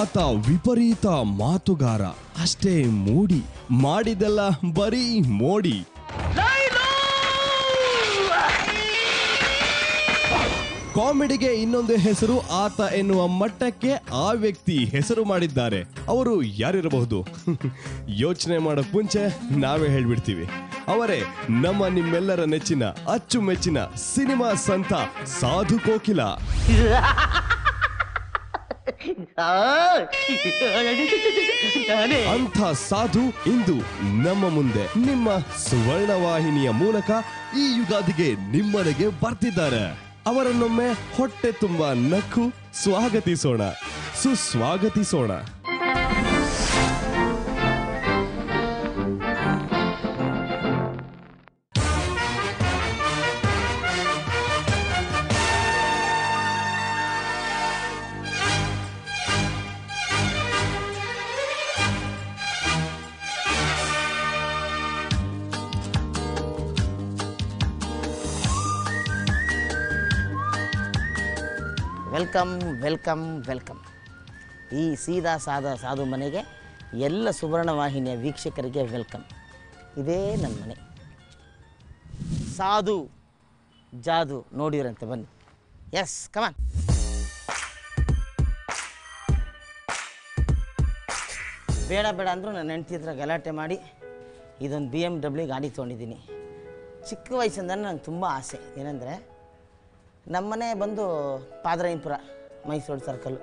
ಆತ ವಿಪರೀತ ಮಾತುಗಾರ ಅಷ್ಟೇ ಮೂಡಿ ಮಾಡಿದೆಲ್ಲ ಬರೀ ಮೋಡಿ ಕಾಮಿಡಿಗೆ ಇನ್ನೊಂದು ಹೆಸರು ಆತ ಎನ್ನುವ ಮಟ್ಟಕ್ಕೆ ಆ ವ್ಯಕ್ತಿ ಹೆಸರು ಮಾಡಿದ್ದಾರೆ ಅವರು ಯಾರಿರಬಹುದು ಯೋಚನೆ ಮಾಡಕ್ ಮುಂಚೆ ನಾವೇ ಹೇಳ್ಬಿಡ್ತೀವಿ ಅವರೇ ನಮ್ಮ ನಿಮ್ಮೆಲ್ಲರ ನೆಚ್ಚಿನ ಅಚ್ಚುಮೆಚ್ಚಿನ ಸಿನಿಮಾ ಸಂತ ಸಾಧು ಕೋಕಿಲ ಅಂಥ ಸಾಧು ಇಂದು ನಮ್ಮ ಮುಂದೆ ನಿಮ್ಮ ಸುವರ್ಣ ವಾಹಿನಿಯ ಮೂಲಕ ಈ ಯುಗಾದಿಗೆ ನಿಮ್ಮನೆಗೆ ಬರ್ತಿದ್ದಾರೆ ಅವರನ್ನೊಮ್ಮೆ ಹೊಟ್ಟೆ ತುಂಬ ನಕ್ಕು ಸ್ವಾಗತಿಸೋಣ ಸುಸ್ವಾಗತಿಸೋಣ ವೆಲ್ಕಮ್ ವೆಲ್ಕಮ್ ವೆಲ್ಕಮ್ ಈ ಸೀದಾ ಸಾದಾ ಸಾಧು ಮನೆಗೆ ಎಲ್ಲ ಸುವರ್ಣ ವಾಹಿನಿಯ ವೀಕ್ಷಕರಿಗೆ ವೆಲ್ಕಮ್ ಇದೇ ನನ್ನ ಮನೆ ಸಾಧು ಜಾದು ನೋಡಿರಂತೆ ಬನ್ನಿ ಎಸ್ ಕಮಾನ್ ಬೇಡ ಬೇಡ ಅಂದರೂ ನನ್ನ ಹೆಂಡತಿ ಹತ್ರ ಗಲಾಟೆ ಮಾಡಿ ಇದೊಂದು ಬಿ ಎಮ್ ಡಬ್ಲ್ಯೂ ಗಾಡಿ ತೊಗೊಂಡಿದ್ದೀನಿ ಚಿಕ್ಕ ವಯಸ್ಸಿಂದ ನಂಗೆ ತುಂಬ ಆಸೆ ಏನಂದರೆ ನಮ್ಮನೆ ಬಂದು ಪಾದರಾಯನಪುರ ಮೈಸೂರು ಸರ್ಕಲ್ಲು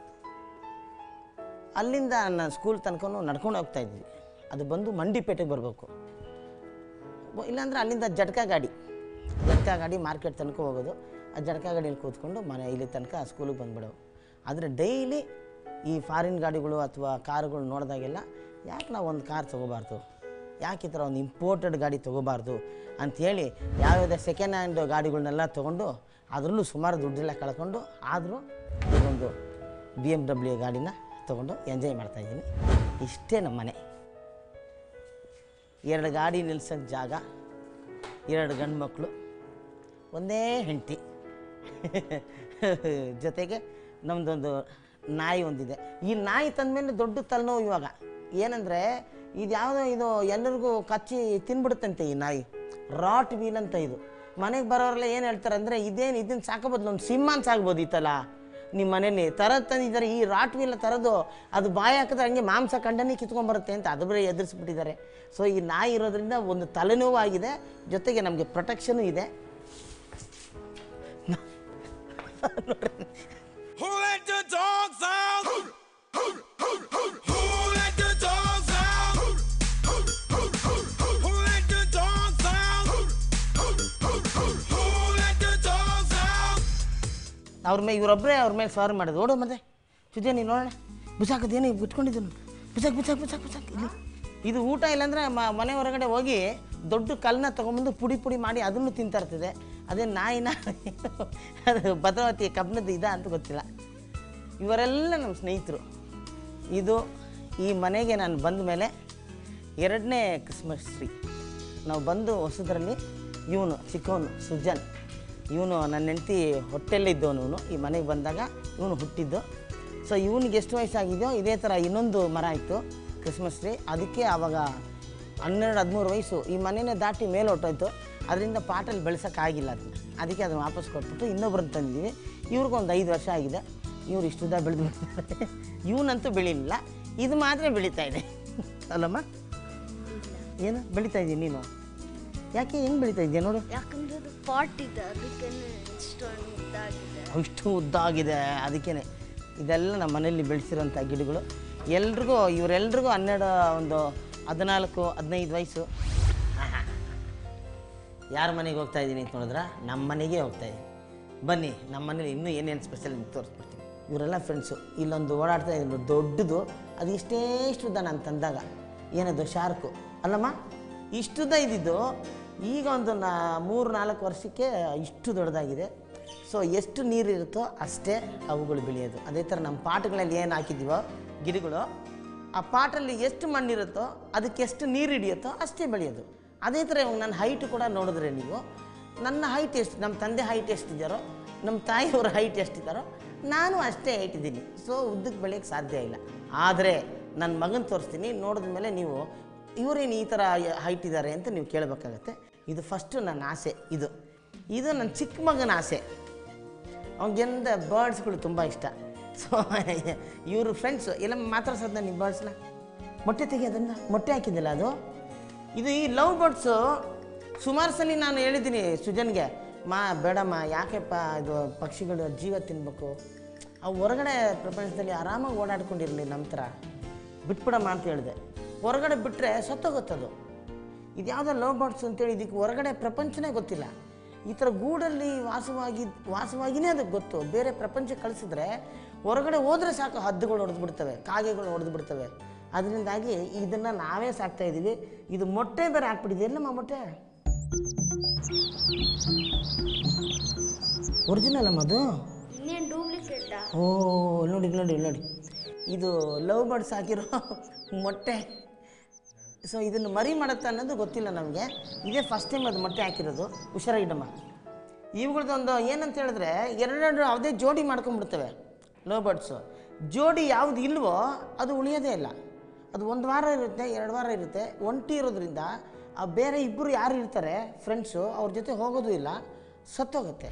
ಅಲ್ಲಿಂದ ನಾನು ಸ್ಕೂಲ್ ತನಕ ನಡ್ಕೊಂಡು ಹೋಗ್ತಾ ಇದ್ವಿ ಅದು ಬಂದು ಮಂಡಿಪೇಟೆಗೆ ಬರಬೇಕು ಇಲ್ಲಾಂದ್ರೆ ಅಲ್ಲಿಂದ ಜಟ್ಕಾ ಗಾಡಿ ಜಟ್ಕಾ ಗಾಡಿ ಮಾರ್ಕೆಟ್ ತನಕ ಹೋಗೋದು ಆ ಜಟ್ಕಾ ಗಾಡಿಯಲ್ಲಿ ಕೂತ್ಕೊಂಡು ಮನೆ ಇಲ್ಲಿ ತನಕ ಸ್ಕೂಲಿಗೆ ಬಂದ್ಬಿಡೋವು ಆದರೆ ಡೈಲಿ ಈ ಫಾರಿನ್ ಗಾಡಿಗಳು ಅಥವಾ ಕಾರುಗಳು ನೋಡಿದಾಗೆಲ್ಲ ಯಾಕೆ ನಾವು ಒಂದು ಕಾರ್ ತೊಗೋಬಾರ್ದು ಯಾಕೆ ಈ ಥರ ಒಂದು ಇಂಪೋರ್ಟೆಡ್ ಗಾಡಿ ತೊಗೋಬಾರ್ದು ಅಂಥೇಳಿ ಯಾವ್ಯಾವುದೇ ಸೆಕೆಂಡ್ ಹ್ಯಾಂಡ್ ಗಾಡಿಗಳನ್ನೆಲ್ಲ ತೊಗೊಂಡು ಅದರಲ್ಲೂ ಸುಮಾರು ದುಡ್ಡೆಲ್ಲ ಕಳ್ಕೊಂಡು ಆದರೂ ಇದೊಂದು ಬಿ ಎಮ್ ಡಬ್ಲ್ಯೂ ಗಾಡಿನ ತೊಗೊಂಡು ಎಂಜಾಯ್ ಮಾಡ್ತಾಯಿದ್ದೀನಿ ಇಷ್ಟೇ ನಮ್ಮ ಮನೆ ಎರಡು ಗಾಡಿ ನಿಲ್ಸೋಕ್ಕೆ ಜಾಗ ಎರಡು ಗಂಡು ಮಕ್ಕಳು ಒಂದೇ ಹೆಂಡತಿ ಜೊತೆಗೆ ನಮ್ಮದೊಂದು ನಾಯಿ ಒಂದಿದೆ ಈ ನಾಯಿ ತಂದಮೇಲೆ ದೊಡ್ಡ ತಲೆನೋವು ಇವಾಗ ಏನಂದರೆ ಇದು ಯಾವುದೋ ಇದು ಎಲ್ಲರಿಗೂ ಕಚ್ಚಿ ತಿನ್ಬಿಡುತ್ತಂತೆ ಈ ನಾಯಿ ರಾಟ್ ವೀಲ್ ಅಂತ ಇದು ಮನೆಗೆ ಬರೋರೆಲ್ಲ ಏನು ಹೇಳ್ತಾರೆ ಅಂದರೆ ಇದೇನು ಇದನ್ನು ಸಾಕಬೋದು ಒಂದು ಸಿಂಹಾನ್ ಸಾಕ್ಬೋದು ಈ ತಲ ನಿಮ್ಮ ಮನೇಲಿ ತರದ್ ತಂದಿದ್ದಾರೆ ಈ ರಾಟ್ ವೀಲ್ ತರೋದು ಅದು ಬಾಯಿ ಹಾಕಿದ್ರೆ ಹಂಗೆ ಮಾಂಸ ಕಂಡನೇ ಕಿತ್ಕೊಂಡ್ಬರುತ್ತೆ ಅಂತ ಅದು ಬರೀ ಎದುರಿಸ್ಬಿಟ್ಟಿದ್ದಾರೆ ಸೊ ಈ ನಾಯಿ ಇರೋದ್ರಿಂದ ಒಂದು ತಲೆನೋವು ಆಗಿದೆ ಜೊತೆಗೆ ನಮಗೆ ಪ್ರೊಟೆಕ್ಷನು ಇದೆ Who let the dogs out? Who let the dogs out? Who let the dogs out? Who let the dogs out? ಅವ್ರ ಮೇಲೆ ಇವರೊಬ್ಬರೇ ಅವ್ರ ಮೇಲೆ ಸವಾರಿ ಮಾಡೋದು ಓಡೋ ಮತ್ತೆ ಸುದ್ದಿ ನೀನು ನೋಡೋಣ ಬಿಸಾಕದೇನು ಬಿಟ್ಕೊಂಡಿದ್ದು ಬಿಸಾಕ್ ಬಿಸಾಕ್ ಬಿಸಾಕ್ ಬಿಸಾಕ್ ಇಲ್ಲಿ ಇದು ಊಟ ಇಲ್ಲಾಂದ್ರೆ ಮ- ಮನೆ ಹೊರಗಡೆ ಹೋಗಿ ದೊಡ್ಡ ಕಲ್ಲನ್ನ ತೊಗೊಂಬಂದು ಪುಡಿ ಪುಡಿ ಮಾಡಿ ಅದನ್ನು ತಿಂತಾ ಇರ್ತದೆ ಅದೇ ನಾಯಿನ ಅದು ಭದ್ರಾವತಿ ಕಬ್ಬನದ್ದು ಇದ ಅಂತ ಗೊತ್ತಿಲ್ಲ ಇವರೆಲ್ಲ ನಮ್ಮ ಸ್ನೇಹಿತರು ಇದು ಈ ಮನೆಗೆ ನಾನು ಬಂದ ಮೇಲೆ ಎರಡನೇ ಕ್ರಿಸ್ಮಸ್ ಟ್ರೀ ನಾವು ಬಂದು ಹೊಸದ್ರಲ್ಲಿ ಇವನು ಚಿಕ್ಕವನು ಸುಜನ್ ಇವನು ನನ್ನ ಹೆಂಡತಿ ಹೊಟ್ಟೆಲ್ಲೇ ಇದ್ದವನು ಇವನು ಈ ಮನೆಗೆ ಬಂದಾಗ ಇವನು ಹುಟ್ಟಿದ್ದು ಸೊ ಇವನಿಗೆ ಎಷ್ಟು ವಯಸ್ಸಾಗಿದೆಯೋ ಇದೇ ಥರ ಇನ್ನೊಂದು ಮರ ಇತ್ತು ಕ್ರಿಸ್ಮಸ್ ಟ್ರೀ ಅದಕ್ಕೆ ಆವಾಗ ಹನ್ನೆರಡು ಹದಿಮೂರು ವಯಸ್ಸು ಈ ಮನೆನೇ ದಾಟಿ ಮೇಲೆ ಹೊಟ್ಟೋಯ್ತು ಅದರಿಂದ ಪಾಟಲ್ಲಿ ಬೆಳೆಸೋಕ್ಕಾಗಿಲ್ಲ ಅದನ್ನು ಅದಕ್ಕೆ ಅದನ್ನು ವಾಪಸ್ ಕೊಟ್ಬಿಟ್ಟು ಇನ್ನೊಬ್ರನ್ನ ತಂದಿದ್ದೀವಿ ಇವ್ರಿಗೊಂದು ಐದು ವರ್ಷ ಆಗಿದೆ ಇವ್ರು ಇಷ್ಟುದ್ದ ಬೆಳೆದು ಬಿಡ್ತಾರೆ ಇವನಂತೂ ಬೆಳೀಲಿಲ್ಲ ಇದು ಮಾತ್ರ ಬೆಳೀತಾ ಇದೆ ಅಲ್ಲಮ್ಮ ಏನು ಬೆಳೀತಾ ಇದ್ದೀನಿ ನೀನು ಯಾಕೆ ಹೆಂಗೆ ಬೆಳೀತಾ ಇದೆಯಾ ನೋಡು ಯಾಕಂದ್ರೆ ಅದು ಪಾಟ್ ಇದೆ ಅದಕ್ಕೆ ಇಷ್ಟೊಂದು ಇದಾಗಿದೆ ಅಷ್ಟು ಉದ್ದ ಆಗಿದೆ ಅದಕ್ಕೇ ಇದೆಲ್ಲ ನಮ್ಮ ಮನೆಯಲ್ಲಿ ಬೆಳೆಸಿರೋಂಥ ಗಿಡಗಳು ಎಲ್ರಿಗೂ ಇವರೆಲ್ರಿಗೂ ಹನ್ನೆರಡು ಒಂದು ಹದಿನಾಲ್ಕು ಹದಿನೈದು ವಯಸ್ಸು ಯಾರ ಮನೆಗೆ ಹೋಗ್ತಾ ಇದ್ದೀನಿ ಅಂತ ನೋಡಿದ್ರೆ ನಮ್ಮ ಮನೆಗೆ ಹೋಗ್ತಾ ಇದ್ದೀನಿ ಬನ್ನಿ ನಮ್ಮ ಮನೇಲಿ ಇನ್ನೂ ಏನೇನು ಸ್ಪೆಷಲ್ ಅಂತ ತೋರಿಸ್ಬಿಡ್ತೀನಿ ಇವರೆಲ್ಲ ಫ್ರೆಂಡ್ಸು ಇಲ್ಲೊಂದು ಓಡಾಡ್ತಾ ಇದ್ದೀನಿ ದೊಡ್ಡದು ಅದು ಇಷ್ಟೇ ಇಷ್ಟುದ್ದ ನಾನು ತಂದಾಗ ಏನದು ಶಾರ್ಕು ಅಲ್ಲಮ್ಮ ಇಷ್ಟುದ್ದ ಇದ್ದಿದ್ದು ಈಗ ಒಂದು ನಾ ಮೂರು ನಾಲ್ಕು ವರ್ಷಕ್ಕೆ ಇಷ್ಟು ದೊಡ್ಡದಾಗಿದೆ ಸೊ ಎಷ್ಟು ನೀರಿರುತ್ತೋ ಅಷ್ಟೇ ಅವುಗಳು ಬೆಳೆಯೋದು ಅದೇ ಥರ ನಮ್ಮ ಪಾಟ್ಗಳಲ್ಲಿ ಏನು ಹಾಕಿದ್ದೀವೋ ಗಿಡಗಳು ಆ ಪಾಟಲ್ಲಿ ಎಷ್ಟು ಮಣ್ಣಿರುತ್ತೋ ಅದಕ್ಕೆ ಎಷ್ಟು ನೀರು ಹಿಡಿಯುತ್ತೋ ಅಷ್ಟೇ ಬೆಳೆಯೋದು ಅದೇ ಥರ ಇವಾಗ ನನ್ನ ಹೈಟ್ ಕೂಡ ನೋಡಿದ್ರೆ ನೀವು ನನ್ನ ಹೈಟ್ ಎಷ್ಟು ನಮ್ಮ ತಂದೆ ಹೈಟ್ ಎಷ್ಟಿದ್ದಾರೋ ನಮ್ಮ ತಾಯಿಯವರ ಹೈಟ್ ಎಷ್ಟಿದ್ದಾರೋ ನಾನು ಅಷ್ಟೇ ಇಟ್ಟಿದ್ದೀನಿ ಸೊ ಉದ್ದಕ್ಕೆ ಬೆಳೆಯೋಕ್ಕೆ ಸಾಧ್ಯ ಇಲ್ಲ ಆದರೆ ನನ್ನ ಮಗನ ತೋರಿಸ್ತೀನಿ ನೋಡಿದ ಮೇಲೆ ನೀವು ಇವರೇನು ಈ ಥರ ಹೈಟ್ ಇದ್ದಾರೆ ಅಂತ ನೀವು ಕೇಳಬೇಕಾಗತ್ತೆ ಇದು ಫಸ್ಟು ನನ್ನ ಆಸೆ ಇದು ಇದು ನನ್ನ ಚಿಕ್ಕ ಮಗನ ಆಸೆ ಅವ್ನಿಗೆಂದ ಬರ್ಡ್ಸ್ಗಳು ತುಂಬ ಇಷ್ಟ ಸೊ ಇವರು ಫ್ರೆಂಡ್ಸು ಎಲ್ಲ ಮಾತಾಡ್ಸೋದನ್ನ ನಿಮ್ಮ ಬರ್ಡ್ಸ್ನ ಮೊಟ್ಟೆ ತೆಗಿಯೋದನ್ನ ಮೊಟ್ಟೆ ಹಾಕಿದ್ದಿಲ್ಲ ಅದು ಇದು ಈ ಲವ್ ಬರ್ಡ್ಸು ಸುಮಾರು ಸಲ ನಾನು ಹೇಳಿದ್ದೀನಿ ಸುಜನ್ಗೆ ಮಾ ಬೇಡಮ್ಮ ಯಾಕೆಪ್ಪ ಇದು ಪಕ್ಷಿಗಳು ಜೀವ ತಿನ್ಬೇಕು ಅವು ಹೊರಗಡೆ ಪ್ರಪಂಚದಲ್ಲಿ ಆರಾಮಾಗಿ ಓಡಾಡ್ಕೊಂಡಿರಲಿ ನಮ್ಮ ಥರ ಬಿಟ್ಬಿಡಮ್ಮ ಅಂತ ಹೇಳಿದೆ ಹೊರಗಡೆ ಬಿಟ್ಟರೆ ಸತ್ತೋಗುತ್ತದು ಇದು ಯಾವುದೋ ಲವ್ ಬರ್ಡ್ಸ್ ಅಂತೇಳಿ ಇದಕ್ಕೆ ಹೊರಗಡೆ ಪ್ರಪಂಚನೇ ಗೊತ್ತಿಲ್ಲ ಈ ಥರ ಗೂಡಲ್ಲಿ ವಾಸವಾಗಿ ವಾಸವಾಗಿಯೇ ಅದಕ್ಕೆ ಗೊತ್ತು ಬೇರೆ ಪ್ರಪಂಚಕ್ಕೆ ಕಳಿಸಿದ್ರೆ ಹೊರಗಡೆ ಹೋದರೆ ಸಾಕು ಹದ್ದುಗಳು ಹೊಡೆದು ಬಿಡ್ತವೆ ಕಾಗೆಗಳು ಹೊಡೆದು ಬಿಡ್ತವೆ ಅದರಿಂದಾಗಿ ಇದನ್ನು ನಾವೇ ಸಾಕ್ತಾ ಇದ್ದೀವಿ ಇದು ಮೊಟ್ಟೆ ಬೇರೆ ಹಾಕ್ಬಿಟ್ಟಿದೆ ಎಲ್ಲಮ್ಮ ಮೊಟ್ಟೆ ಒರಿಜಿನಲ್ ಅಮ್ಮ ಅದು ಇನ್ನೇನು ಡೂಪ್ಲಿಕೇಟ ಓ ಇಲ್ಲಿ ನೋಡಿ ಇಲ್ಲಿ ನೋಡಿ ಇಲ್ಲಿ ನೋಡಿ ಇದು ಲವ್ ಬರ್ಡ್ಸ್ ಹಾಕಿರೋ ಮೊಟ್ಟೆ ಸೊ ಇದನ್ನು ಮರಿ ಮಾಡುತ್ತೆ ಅನ್ನೋದು ಗೊತ್ತಿಲ್ಲ ನಮಗೆ ಇದೇ ಫಸ್ಟ್ ಟೈಮ್ ಅದು ಮೊಟ್ಟೆ ಹಾಕಿರೋದು ಹುಷಾರಾಗಿಡಮ್ಮ ಇವುಗಳದೊಂದು ಏನಂತ ಹೇಳಿದ್ರೆ ಎರಡೆರಡು ಯಾವುದೇ ಜೋಡಿ ಮಾಡ್ಕೊಂಡ್ಬಿಡ್ತವೆ ಲವ್ ಬರ್ಡ್ಸು ಜೋಡಿ ಯಾವುದು ಇಲ್ವೋ ಅದು ಉಳಿಯೋದೇ ಇಲ್ಲ ಅದು ಒಂದು ವಾರ ಇರುತ್ತೆ ಎರಡು ವಾರ ಇರುತ್ತೆ ಒಂಟಿ ಇರೋದ್ರಿಂದ ಆ ಬೇರೆ ಇಬ್ಬರು ಯಾರು ಇರ್ತಾರೆ ಫ್ರೆಂಡ್ಸು ಅವ್ರ ಜೊತೆ ಹೋಗೋದು ಇಲ್ಲ ಸತ್ತೋಗುತ್ತೆ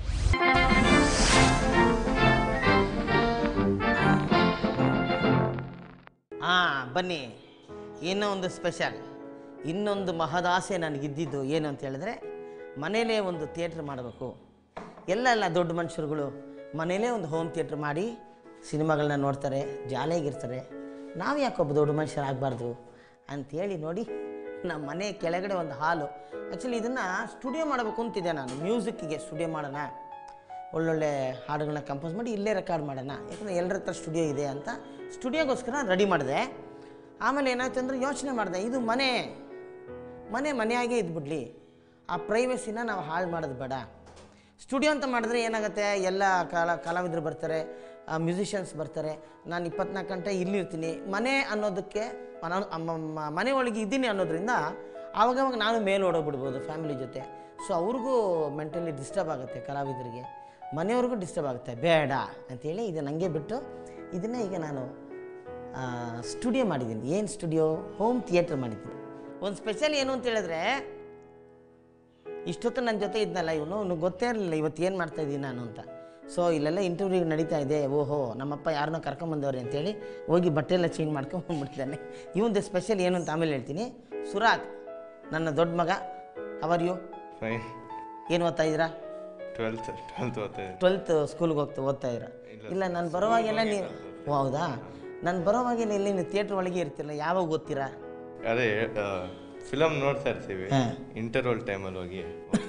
ಹಾಂ ಬನ್ನಿ ಇನ್ನೂ ಒಂದು ಸ್ಪೆಷಲ್ ಇನ್ನೊಂದು ಮಹದಾಸೆ ನನಗಿದ್ದಿದ್ದು ಏನು ಅಂತ ಹೇಳಿದ್ರೆ ಮನೇಲೇ ಒಂದು ಥಿಯೇಟ್ರ್ ಮಾಡಬೇಕು ಎಲ್ಲ ಎಲ್ಲ ದೊಡ್ಡ ಮನುಷ್ಯರುಗಳು ಮನೇಲೇ ಒಂದು ಹೋಮ್ ಥಿಯೇಟ್ರ್ ಮಾಡಿ ಸಿನಿಮಾಗಳನ್ನ ನೋಡ್ತಾರೆ ಜಾಲಿಯಾಗಿರ್ತಾರೆ ನಾವು ಯಾಕೊಬ್ಬ ದೊಡ್ಡ ಮನುಷ್ಯರಾಗಬಾರ್ದು ಅಂಥೇಳಿ ನೋಡಿ ನಮ್ಮ ಮನೆ ಕೆಳಗಡೆ ಒಂದು ಹಾಲು ಆ್ಯಕ್ಚುಲಿ ಇದನ್ನು ಸ್ಟುಡಿಯೋ ಮಾಡಬೇಕು ಅಂತಿದ್ದೆ ನಾನು ಮ್ಯೂಸಿಕ್ಕಿಗೆ ಸ್ಟುಡಿಯೋ ಮಾಡೋಣ ಒಳ್ಳೊಳ್ಳೆ ಹಾಡುಗಳನ್ನ ಕಂಪೋಸ್ ಮಾಡಿ ಇಲ್ಲೇ ರೆಕಾರ್ಡ್ ಮಾಡೋಣ ಯಾಕಂದರೆ ಎಲ್ಲರ ಹತ್ರ ಸ್ಟುಡಿಯೋ ಇದೆ ಅಂತ ಸ್ಟುಡಿಯೋಗೋಸ್ಕರ ರೆಡಿ ಮಾಡಿದೆ ಆಮೇಲೆ ಏನಾಯ್ತು ಅಂದರೆ ಯೋಚನೆ ಮಾಡಿದೆ ಇದು ಮನೆ ಮನೆ ಮನೆಯಾಗೇ ಇದ್ಬಿಡ್ಲಿ ಆ ಪ್ರೈವಸಿನ ನಾವು ಹಾಳು ಮಾಡೋದು ಬೇಡ ಸ್ಟುಡಿಯೋ ಅಂತ ಮಾಡಿದ್ರೆ ಏನಾಗುತ್ತೆ ಎಲ್ಲ ಕಲಾ ಕಲಾವಿದರು ಬರ್ತಾರೆ ಮ್ಯೂಸಿಷಿಯನ್ಸ್ ಬರ್ತಾರೆ ನಾನು ಇಪ್ಪತ್ನಾಲ್ಕು ಗಂಟೆ ಇಲ್ಲಿರ್ತೀನಿ ಮನೆ ಅನ್ನೋದಕ್ಕೆ ನಾನು ಅಮ್ಮ- ಮ- ಮನೆ ಒಳಗೆ ಇದ್ದೀನಿ ಅನ್ನೋದ್ರಿಂದ ಆವಾಗವಾಗ ನಾನು ಮೇಲೆ ಓಡೋಗ್ಬಿಡ್ಬೋದು ಫ್ಯಾಮಿಲಿ ಜೊತೆ ಸೊ ಅವ್ರಿಗೂ ಮೆಂಟಲಿ ಡಿಸ್ಟರ್ಬ್ ಆಗುತ್ತೆ ಕಲಾವಿದರಿಗೆ ಮನೆಯವ್ರಿಗೂ ಡಿಸ್ಟರ್ಬ್ ಆಗುತ್ತೆ ಬೇಡ ಅಂತೇಳಿ ಇದು ನನಗೆ ಬಿಟ್ಟು ಇದನ್ನೇ ಈಗ ನಾನು ಸ್ಟುಡಿಯೋ ಮಾಡಿದ್ದೀನಿ ಏನು ಸ್ಟುಡಿಯೋ ಹೋಮ್ ಥಿಯೇಟ್ರ್ ಮಾಡಿದ್ದೀನಿ ಒಂದು ಸ್ಪೆಷಲ್ ಏನು ಅಂತ ಹೇಳಿದ್ರೆ ಇಷ್ಟೊತ್ತು ನನ್ನ ಜೊತೆ ಇದ್ನಲ್ಲ ಇವನು ಅವ್ನಿಗೆ ಗೊತ್ತೇ ಇರಲಿಲ್ಲ ಇವತ್ತು ಏನು ಮಾಡ್ತಾ ಇದ್ದೀನಿ ನಾನು ಅಂತ ಸೊ ಇಲ್ಲೆಲ್ಲ ಇಂಟರ್ವ್ಯೂ ನಡೀತಾ ಇದೆ ಓಹೋ ನಮ್ಮಪ್ಪ ಯಾರನ್ನೋ ಕರ್ಕೊಂಬಂದವ್ರೆ ಅಂತೇಳಿ ಹೋಗಿ ಬಟ್ಟೆ ಎಲ್ಲ ಚೇಂಜ್ ಮಾಡ್ಕೊಂಬಂದ್ಬಿಟ್ಟಿದ್ದಾನೆ ಇವಂದು ಸ್ಪೆಷಲ್ ಏನು ಅಂತ ಆಮೇಲೆ ಹೇಳ್ತೀನಿ ಸುರಾಗ್ ನನ್ನ ದೊಡ್ಡ ಮಗ ಅವರ್ ಯು ಫೈನ್ ಏನು ಓದ್ತಾ ಇದ್ದೀರಾ ಟ್ವೆಲ್ತ್ ಟ್ವೆಲ್ತ್ ಓದ್ತಾ ಇದ್ದೆ ಟ್ವೆಲ್ತ್ ಸ್ಕೂಲ್ಗೆ ಹೋಗ್ತಾ ಓದ್ತಾ ಇದ್ದೀರಾ ಇಲ್ಲ ನಾನು ಬರೋವಾಗೆಲ್ಲ ನೀವು ಓ ಹೌದಾ ನಾನು ಬರೋವಾಗೆಲ್ಲ ಇಲ್ಲಿ ನೀವು ಥಿಯೇಟ್ರ್ ಒಳಗೆ ಇರ್ತಿಲ್ಲ ಯಾವಾಗ ಓದ್ತೀರಾ ಅದೇ ಫಿಲಮ್ ನೋಡ್ತಾ ಇರ್ತೀವಿ ಹಾ. ಇಂಟರ್ವಲ್ ಟೈಮಲ್ಲಿ ಹೋಗಿ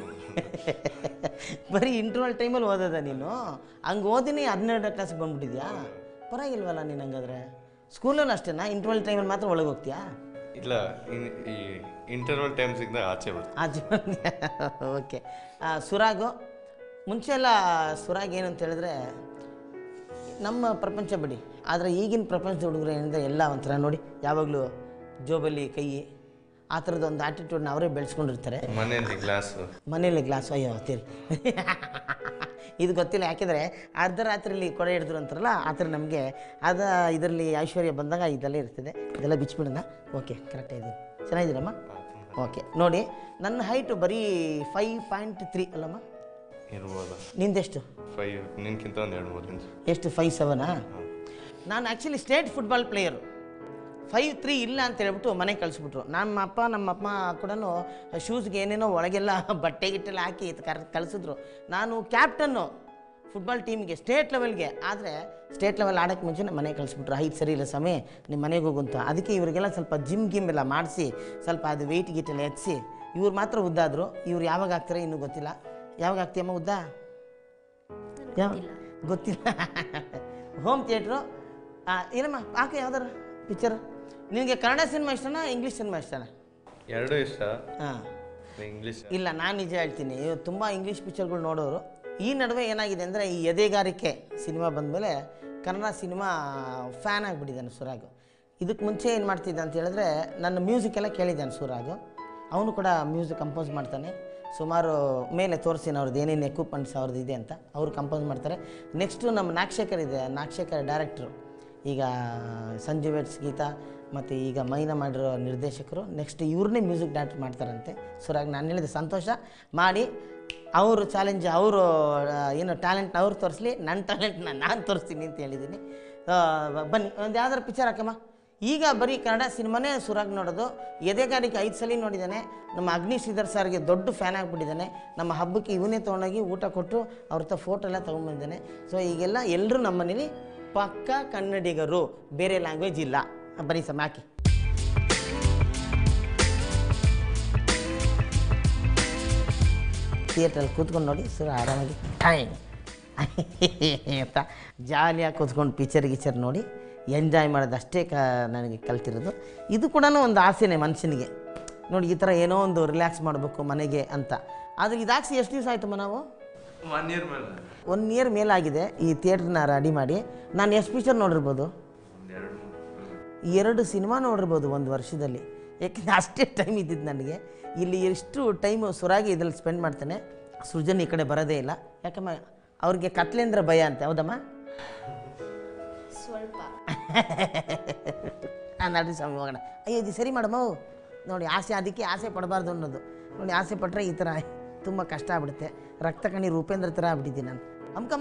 ಬರೀ ಇಂಟರ್ವಲ್ ಟೈಮಲ್ಲಿ ಓದೋದ ನೀನು ಹಂಗೆ ಓದಿನಿ ಹನ್ನೆರಡನೇ ಕ್ಲಾಸ್ಗೆ ಬಂದ್ಬಿಟ್ಟಿದ್ಯಾ ಪರವಾಗಿಲ್ವಲ್ಲ ನೀನು ಹಂಗಾದ್ರೆ ಸ್ಕೂಲಲ್ಲೂ ಅಷ್ಟೇನಾ ಇಂಟರ್ವಲ್ ಟೈಮಲ್ಲಿ ಮಾತ್ರ ಒಳಗೆ ಹೋಗ್ತೀಯಾ ಇಲ್ಲ ಇನ್- ಈ ಇಂಟರ್ವಲ್ ಟೈಮ್ ಸಿಗ್ದಾಗ ಆಚೆ ಬರ್ತೀನಿ ಆಚೆ ಬಂದ್ಯಾ ಓಕೆ ಸುರಾಗು ಮುಂಚೆ ಎಲ್ಲ ಸುರಾಗ್ ಏನು ಅಂತ ಹೇಳಿದ್ರೆ ನಮ್ಮ ಪ್ರಪಂಚ ಬಿಡಿ ಆದರೆ ಈಗಿನ ಪ್ರಪಂಚದ ಹುಡುಗರು ಏನಿದೆ ಎಲ್ಲ ಒಂಥರ ನೋಡಿ ಯಾವಾಗಲೂ ಜೋಬಲ್ಲಿ ಕೈ ಆ ಥರದ್ದು ಒಂದು ಆ್ಯಟಿಟ್ಯೂಡ್ನ ಅವರೇ ಬೆಳೆಸ್ಕೊಂಡಿರ್ತಾರೆ ಮನೆಯಲ್ಲಿ ಗ್ಲಾಸು ಮನೇಲಿ ಗ್ಲಾಸ್ ಅಯ್ಯೋ ತೀರಿ ಇದು ಗೊತ್ತಿಲ್ಲ ಯಾಕೆಂದರೆ ಅರ್ಧ ರಾತ್ರಿಲಿ ಕೊಡೆ ಹಿಡಿದ್ರು ಅಂತಾರಲ್ಲ ಆ ಥರ ನಮಗೆ ಅದ ಇದರಲ್ಲಿ ಐಶ್ವರ್ಯ ಬಂದಾಗ ಇದೆಲ್ಲ ಇರ್ತದೆ ಇದೆಲ್ಲ ಬಿಚ್ಬಿಡೋಣ ಓಕೆ ಕರೆಕ್ಟ್ ಇದ್ದೀನಿ ಚೆನ್ನಾಗಿದ್ದೀರಮ್ಮ ಓಕೆ ನೋಡಿ ನನ್ನ ಹೈಟು ಬರೀ ಫೈವ್ ಪಾಯಿಂಟ್ ತ್ರೀ ಅಲ್ಲಮ್ಮ ಇರ್ಬೋದು ನಿಂದೆಷ್ಟು ಫೈವ್ ನಿನ್ಕಿಂತ ಒಂದು ಎರಡು ಮೂರು ಇಂಚ್ ಎಷ್ಟು ಫೈವ್ ಸೆವೆನಾ ನಾನು actually state football player five three ಇಲ್ಲ ಅಂತ ಹೇಳ್ಬಿಟ್ಟು ಮನೆಗೆ ಕಳಿಸ್ಬಿಟ್ರು ನಮ್ಮ ಅಪ್ಪ ನಮ್ಮ ಅಮ್ಮ ಕೂಡ ಶೂಸ್ಗೆ ಏನೇನೋ ಒಳಗೆಲ್ಲ ಬಟ್ಟೆ ಗಿಟ್ಟೆಲ್ಲ ಹಾಕಿ ಕರ್ ಕಳಿಸಿದ್ರು ನಾನು ಕ್ಯಾಪ್ಟನ್ನು ಫುಟ್ಬಾಲ್ ಟೀಮ್ಗೆ ಸ್ಟೇಟ್ ಲೆವೆಲ್ಗೆ ಆದರೆ ಸ್ಟೇಟ್ ಲೆವೆಲ್ ಆಡೋಕ್ಕೆ ಮುಂಚೆ ನಮ್ಮ ಮನೆಗೆ ಕಳಿಸ್ಬಿಟ್ರು ಹೈಟ್ ಸರಿ ಇಲ್ಲ ಸಮಯ ನಿಮ್ಮ ಮನೆಗೆ ಹೋಗು ಅಂತ ಅದಕ್ಕೆ ಇವರಿಗೆಲ್ಲ ಸ್ವಲ್ಪ ಜಿಮ್ ಗಿಮ್ ಎಲ್ಲ ಮಾಡಿಸಿ ಸ್ವಲ್ಪ ಅದು ವೆಯ್ಟ್ ಗಿಟ್ಟೆಲ್ಲ ಎತ್ತಿಸಿ ಇವ್ರು ಮಾತ್ರ ಉದ್ದಾದರು ಇವ್ರು ಯಾವಾಗ ಆಗ್ತಾರೆ ಇನ್ನೂ ಗೊತ್ತಿಲ್ಲ ಯಾವಾಗ ಆಗ್ತೀಯಮ್ಮ ಉದ್ದ ಯಾವ ಗೊತ್ತಿಲ್ಲ ಹೋಮ್ ಥಿಯೇಟ್ರು ಏನಮ್ಮ ಹಾಕು ಯಾವ್ದಾರು ಪಿಕ್ಚರ್ ನಿನಗೆ ಕನ್ನಡ ಸಿನಿಮಾ ಇಷ್ಟನಾ ಇಂಗ್ಲೀಷ್ ಸಿನಿಮಾ ಇಷ್ಟನಾ ಎರಡೂ ಇಷ್ಟ ಹಾಂ ಇಂಗ್ಲೀಷ್ ಇಲ್ಲ ನಾನು ನಿಜ ಹೇಳ್ತೀನಿ ಇವತ್ತು ತುಂಬ ಇಂಗ್ಲೀಷ್ ಪಿಕ್ಚರ್ಗಳು ನೋಡೋರು ಈ ನಡುವೆ ಏನಾಗಿದೆ ಅಂದರೆ ಈ ಎದೆಗಾರಿಕೆ ಸಿನಿಮಾ ಬಂದಮೇಲೆ ಕನ್ನಡ ಸಿನಿಮಾ ಫ್ಯಾನ್ ಆಗಿಬಿಟ್ಟಿದ್ದಾನೆ ಸುರಾಗು ಇದಕ್ಕೆ ಮುಂಚೆ ಏನು ಮಾಡ್ತಿದ್ದ ಅಂತ ಹೇಳಿದ್ರೆ ನನ್ನ ಮ್ಯೂಸಿಕ್ ಎಲ್ಲ ಕೇಳಿದ್ದಾನೆ ಸುರಾಗು ಅವನು ಕೂಡ ಮ್ಯೂಸಿಕ್ ಕಂಪೋಸ್ ಮಾಡ್ತಾನೆ ಸುಮಾರು ಮೇಲೆ ತೋರಿಸ್ತೀನಿ ಅವ್ರದ್ದು ಏನೇನು ಎಕ್ವಿಪ್ಮೆಂಟ್ಸ್ ಅವ್ರದ್ದು ಇದೆ ಅಂತ ಅವ್ರು ಕಂಪೋಸ್ ಮಾಡ್ತಾರೆ ನೆಕ್ಸ್ಟು ನಮ್ಮ ನಾಗಶೇಖರ್ ಇದೆ ನಾಗಶೇಖರ್ ಡೈರೆಕ್ಟ್ರು ಈಗ ಸಂಜು ವೆಟ್ಸ್ ಗೀತಾ ಮತ್ತು ಈಗ ಮೈನ ಮಾಡಿರೋ ನಿರ್ದೇಶಕರು ನೆಕ್ಸ್ಟ್ ಇವ್ರನ್ನೇ ಮ್ಯೂಸಿಕ್ ಡೈರೆಕ್ಟ್ ಮಾಡ್ತಾರಂತೆ ಸುರಾಗ್ ನಾನು ಹೇಳಿದೆ ಸಂತೋಷ ಮಾಡಿ ಅವರು ಚಾಲೆಂಜ್ ಅವರು ಏನು ಟ್ಯಾಲೆಂಟ್ನ ಅವ್ರು ತೋರಿಸ್ಲಿ ನನ್ನ ಟ್ಯಾಲೆಂಟ್ನ ನಾನು ತೋರಿಸ್ತೀನಿ ಅಂತ ಹೇಳಿದ್ದೀನಿ ಆ, ಬನ್ನಿ ಒಂದು ಯಾವ್ದಾರು ಪಿಕ್ಚರ್ ಹಾಕಮ್ಮ ಈಗ ಬರೀ ಕನ್ನಡ ಸಿನಿಮಾನೇ ಸುರಾಗ್ ನೋಡೋದು ಎದೆಗಾರಿಕೆ ಐದು ಸಲ ನೋಡಿದ್ದಾನೆ ನಮ್ಮ ಅಗ್ನಿ ಶ್ರೀಧರ್ ಸರ್ಗೆ ದೊಡ್ಡ ಫ್ಯಾನ್ ಆಗಿಬಿಟ್ಟಿದ್ದಾನೆ ನಮ್ಮ ಹಬ್ಬಕ್ಕೆ ಇವನೇ ತೊಗೊಂಡೋಗಿ ಊಟ ಕೊಟ್ಟು ಅವ್ರ ಹತ್ರ ಫೋಟೋ ಎಲ್ಲ ತೊಗೊಂಬಂದಿದ್ದಾನೆ ಸೊ ಈಗೆಲ್ಲ ಎಲ್ಲರೂ ನಮ್ಮ ಮನೇಲಿ ಪಕ್ಕ ಕನ್ನಡಿಗರು ಬೇರೆ ಲ್ಯಾಂಗ್ವೇಜ್ ಇಲ್ಲ ಬನ್ನಿ ಸಮ್ ಹಾಕಿ ಥಿಯೇಟ್ರಲ್ಲಿ ಕೂತ್ಕೊಂಡು ನೋಡಿ ಸುರ ಆರಾಮಾಗಿ ಹಾಯ್ ಅಂತ ಜಾಲಿಯಾಗಿ ಕೂತ್ಕೊಂಡು ಪಿಕ್ಚರ್ ಗಿಚರ್ ನೋಡಿ ಎಂಜಾಯ್ ಮಾಡೋದಷ್ಟೇ ಕ ನನಗೆ ಕಲ್ತಿರೋದು ಇದು ಕೂಡ ಒಂದು ಆಸೆನೇ ಮನುಷ್ಯನಿಗೆ ನೋಡಿ ಈ ಥರ ಏನೋ ಒಂದು ರಿಲ್ಯಾಕ್ಸ್ ಮಾಡಬೇಕು ಮನೆಗೆ ಅಂತ ಆದರೆ ಇದಾಕ್ಸಿ ಎಷ್ಟು ದಿವಸ ಆಯ್ತಮ್ಮ ನಾವು ಒನ್ ಇಯರ್ ಮೇಲೆ ಒನ್ ಇಯರ್ ಮೇಲಾಗಿದೆ ಈ ಥಿಯೇಟ್ರನ್ನ ರೆಡಿ ಮಾಡಿ ನಾನು ಎಷ್ಟು ಪಿಕ್ಚರ್ ನೋಡಿರ್ಬೋದು ಎರಡು ಎರಡು ಸಿನಿಮಾ ನೋಡಿರ್ಬೋದು ಒಂದು ವರ್ಷದಲ್ಲಿ ಯಾಕೆಂದರೆ ಅಷ್ಟೇ ಟೈಮ್ ಇದ್ದಿದ್ದು ನನಗೆ ಇಲ್ಲಿ ಎಷ್ಟು ಟೈಮು ಸುರಾಗಿ ಇದ್ರಲ್ಲಿ ಸ್ಪೆಂಡ್ ಮಾಡ್ತಾನೆ ಸೃಜನ್ ಈ ಕಡೆ ಬರೋದೇ ಇಲ್ಲ ಯಾಕಮ್ಮ ಅವ್ರಿಗೆ ಕತ್ಲೆ ಅಂದ್ರೆ ಭಯ ಅಂತೆ ಹೌದಮ್ಮ ಸ್ವಲ್ಪ ನಾನು ನಡಿ ಸ್ವಾಮಿ ಹೋಗೋಣ ಅಯ್ಯೋ ಇದು ಸರಿ ಮಾಡಮ್ಮ ಅವು. ನೋಡಿ ಆಸೆ ಅದಕ್ಕೆ ಆಸೆ ಪಡಬಾರ್ದು ಅನ್ನೋದು ನೋಡಿ ಆಸೆ ಪಟ್ಟರೆ ಈ ಥರ ತುಂಬ ಕಷ್ಟ ಆಗ್ಬಿಡುತ್ತೆ ರಕ್ತ ಕಣ್ಣೀರು ಉಪೇಂದ್ರ ಥರ ಆಗ್ಬಿಟ್ಟಿದ್ದೀನಿ ನಾನು ಅಮ್ಕಮ್ಮ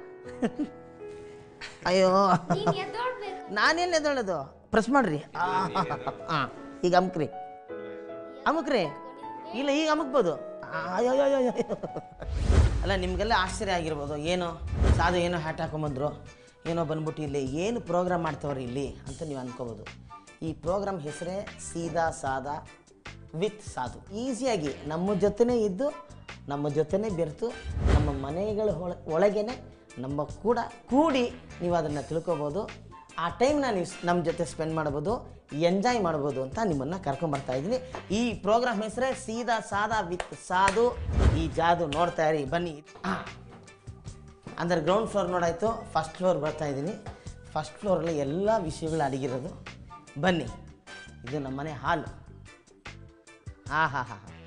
ಅಯ್ಯೋ ನೀನ್ ಎದ್ದೋಳ್ಬೇಕು ನಾನೆಲ್ಲ ಎದ್ದೇಳೋದು ಪ್ರೆಸ್ ಮಾಡ್ರಿ ಹಾಂ ಈಗ ಅಮ್ಕ್ರಿ ಅಮುಕ್ರಿ ಇಲ್ಲ ಈಗ ಅಮುಕ್ಬೋದು ಅಯ್ಯೋ ಅಯ್ಯೋ, ಅಯ್ಯೋ, ಅಯ್ಯೋ. ಅಲ್ಲ ನಿಮಗೆಲ್ಲ ಆಶ್ಚರ್ಯ ಆಗಿರ್ಬೋದು ಏನೋ ಸಾಧು ಏನೋ ಹ್ಯಾಟ್ ಹಾಕೊಂಬಂದ್ರು ಏನೋ ಬಂದ್ಬಿಟ್ಟು ಇಲ್ಲಿ ಏನು ಪ್ರೋಗ್ರಾಮ್ ಮಾಡ್ತವ್ರೆ ಇಲ್ಲಿ ಅಂತ ನೀವು ಅನ್ಕೋಬೋದು ಈ ಪ್ರೋಗ್ರಾಮ್ ಹೆಸರೇ ಸೀದಾ ಸಾದಾ ವಿತ್ ಸಾಧು ಈಸಿಯಾಗಿ ನಮ್ಮ ಜೊತೆನೇ ಇದ್ದು ನಮ್ಮ ಜೊತೆನೇ ಬೆರೆತು ನಮ್ಮ ಮನೆಗಳ ಒಳ ಒಳಗೇನೆ ನಮ್ಮ ಕೂಡ ಕೂಡಿ ನೀವು ಅದನ್ನು ತಿಳ್ಕೊಬೋದು ಆ ಟೈಮ್ನ ನೀವು ನಮ್ಮ ಜೊತೆ ಸ್ಪೆಂಡ್ ಮಾಡ್ಬೋದು ಎಂಜಾಯ್ ಮಾಡ್ಬೋದು ಅಂತ ನಿಮ್ಮನ್ನು ಕರ್ಕೊಂಬರ್ತಾ ಇದ್ದೀನಿ ಈ ಪ್ರೋಗ್ರಾಮ್ ಹೆಸರೇ ಸೀದಾ ಸಾದಾ ವಿತ್ ಸಾಧು ಈ ಜಾದು ನೋಡ್ತಾ ಇರಿ ಬನ್ನಿ ಹಾಂ ಅಂದರೆ ಗ್ರೌಂಡ್ ಫ್ಲೋರ್ ನೋಡಾಯಿತು ಫಸ್ಟ್ ಫ್ಲೋರ್ ಬರ್ತಾ ಇದ್ದೀನಿ ಫಸ್ಟ್ ಫ್ಲೋರಲ್ಲಿ ಎಲ್ಲ ವಿಷಯಗಳು ಅಡಗಿರೋದು ಬನ್ನಿ ಇದು ನಮ್ಮನೆ ಹಾಲು ಹಾಂ ಹಾಂ ಹಾಂ ಹಾಂ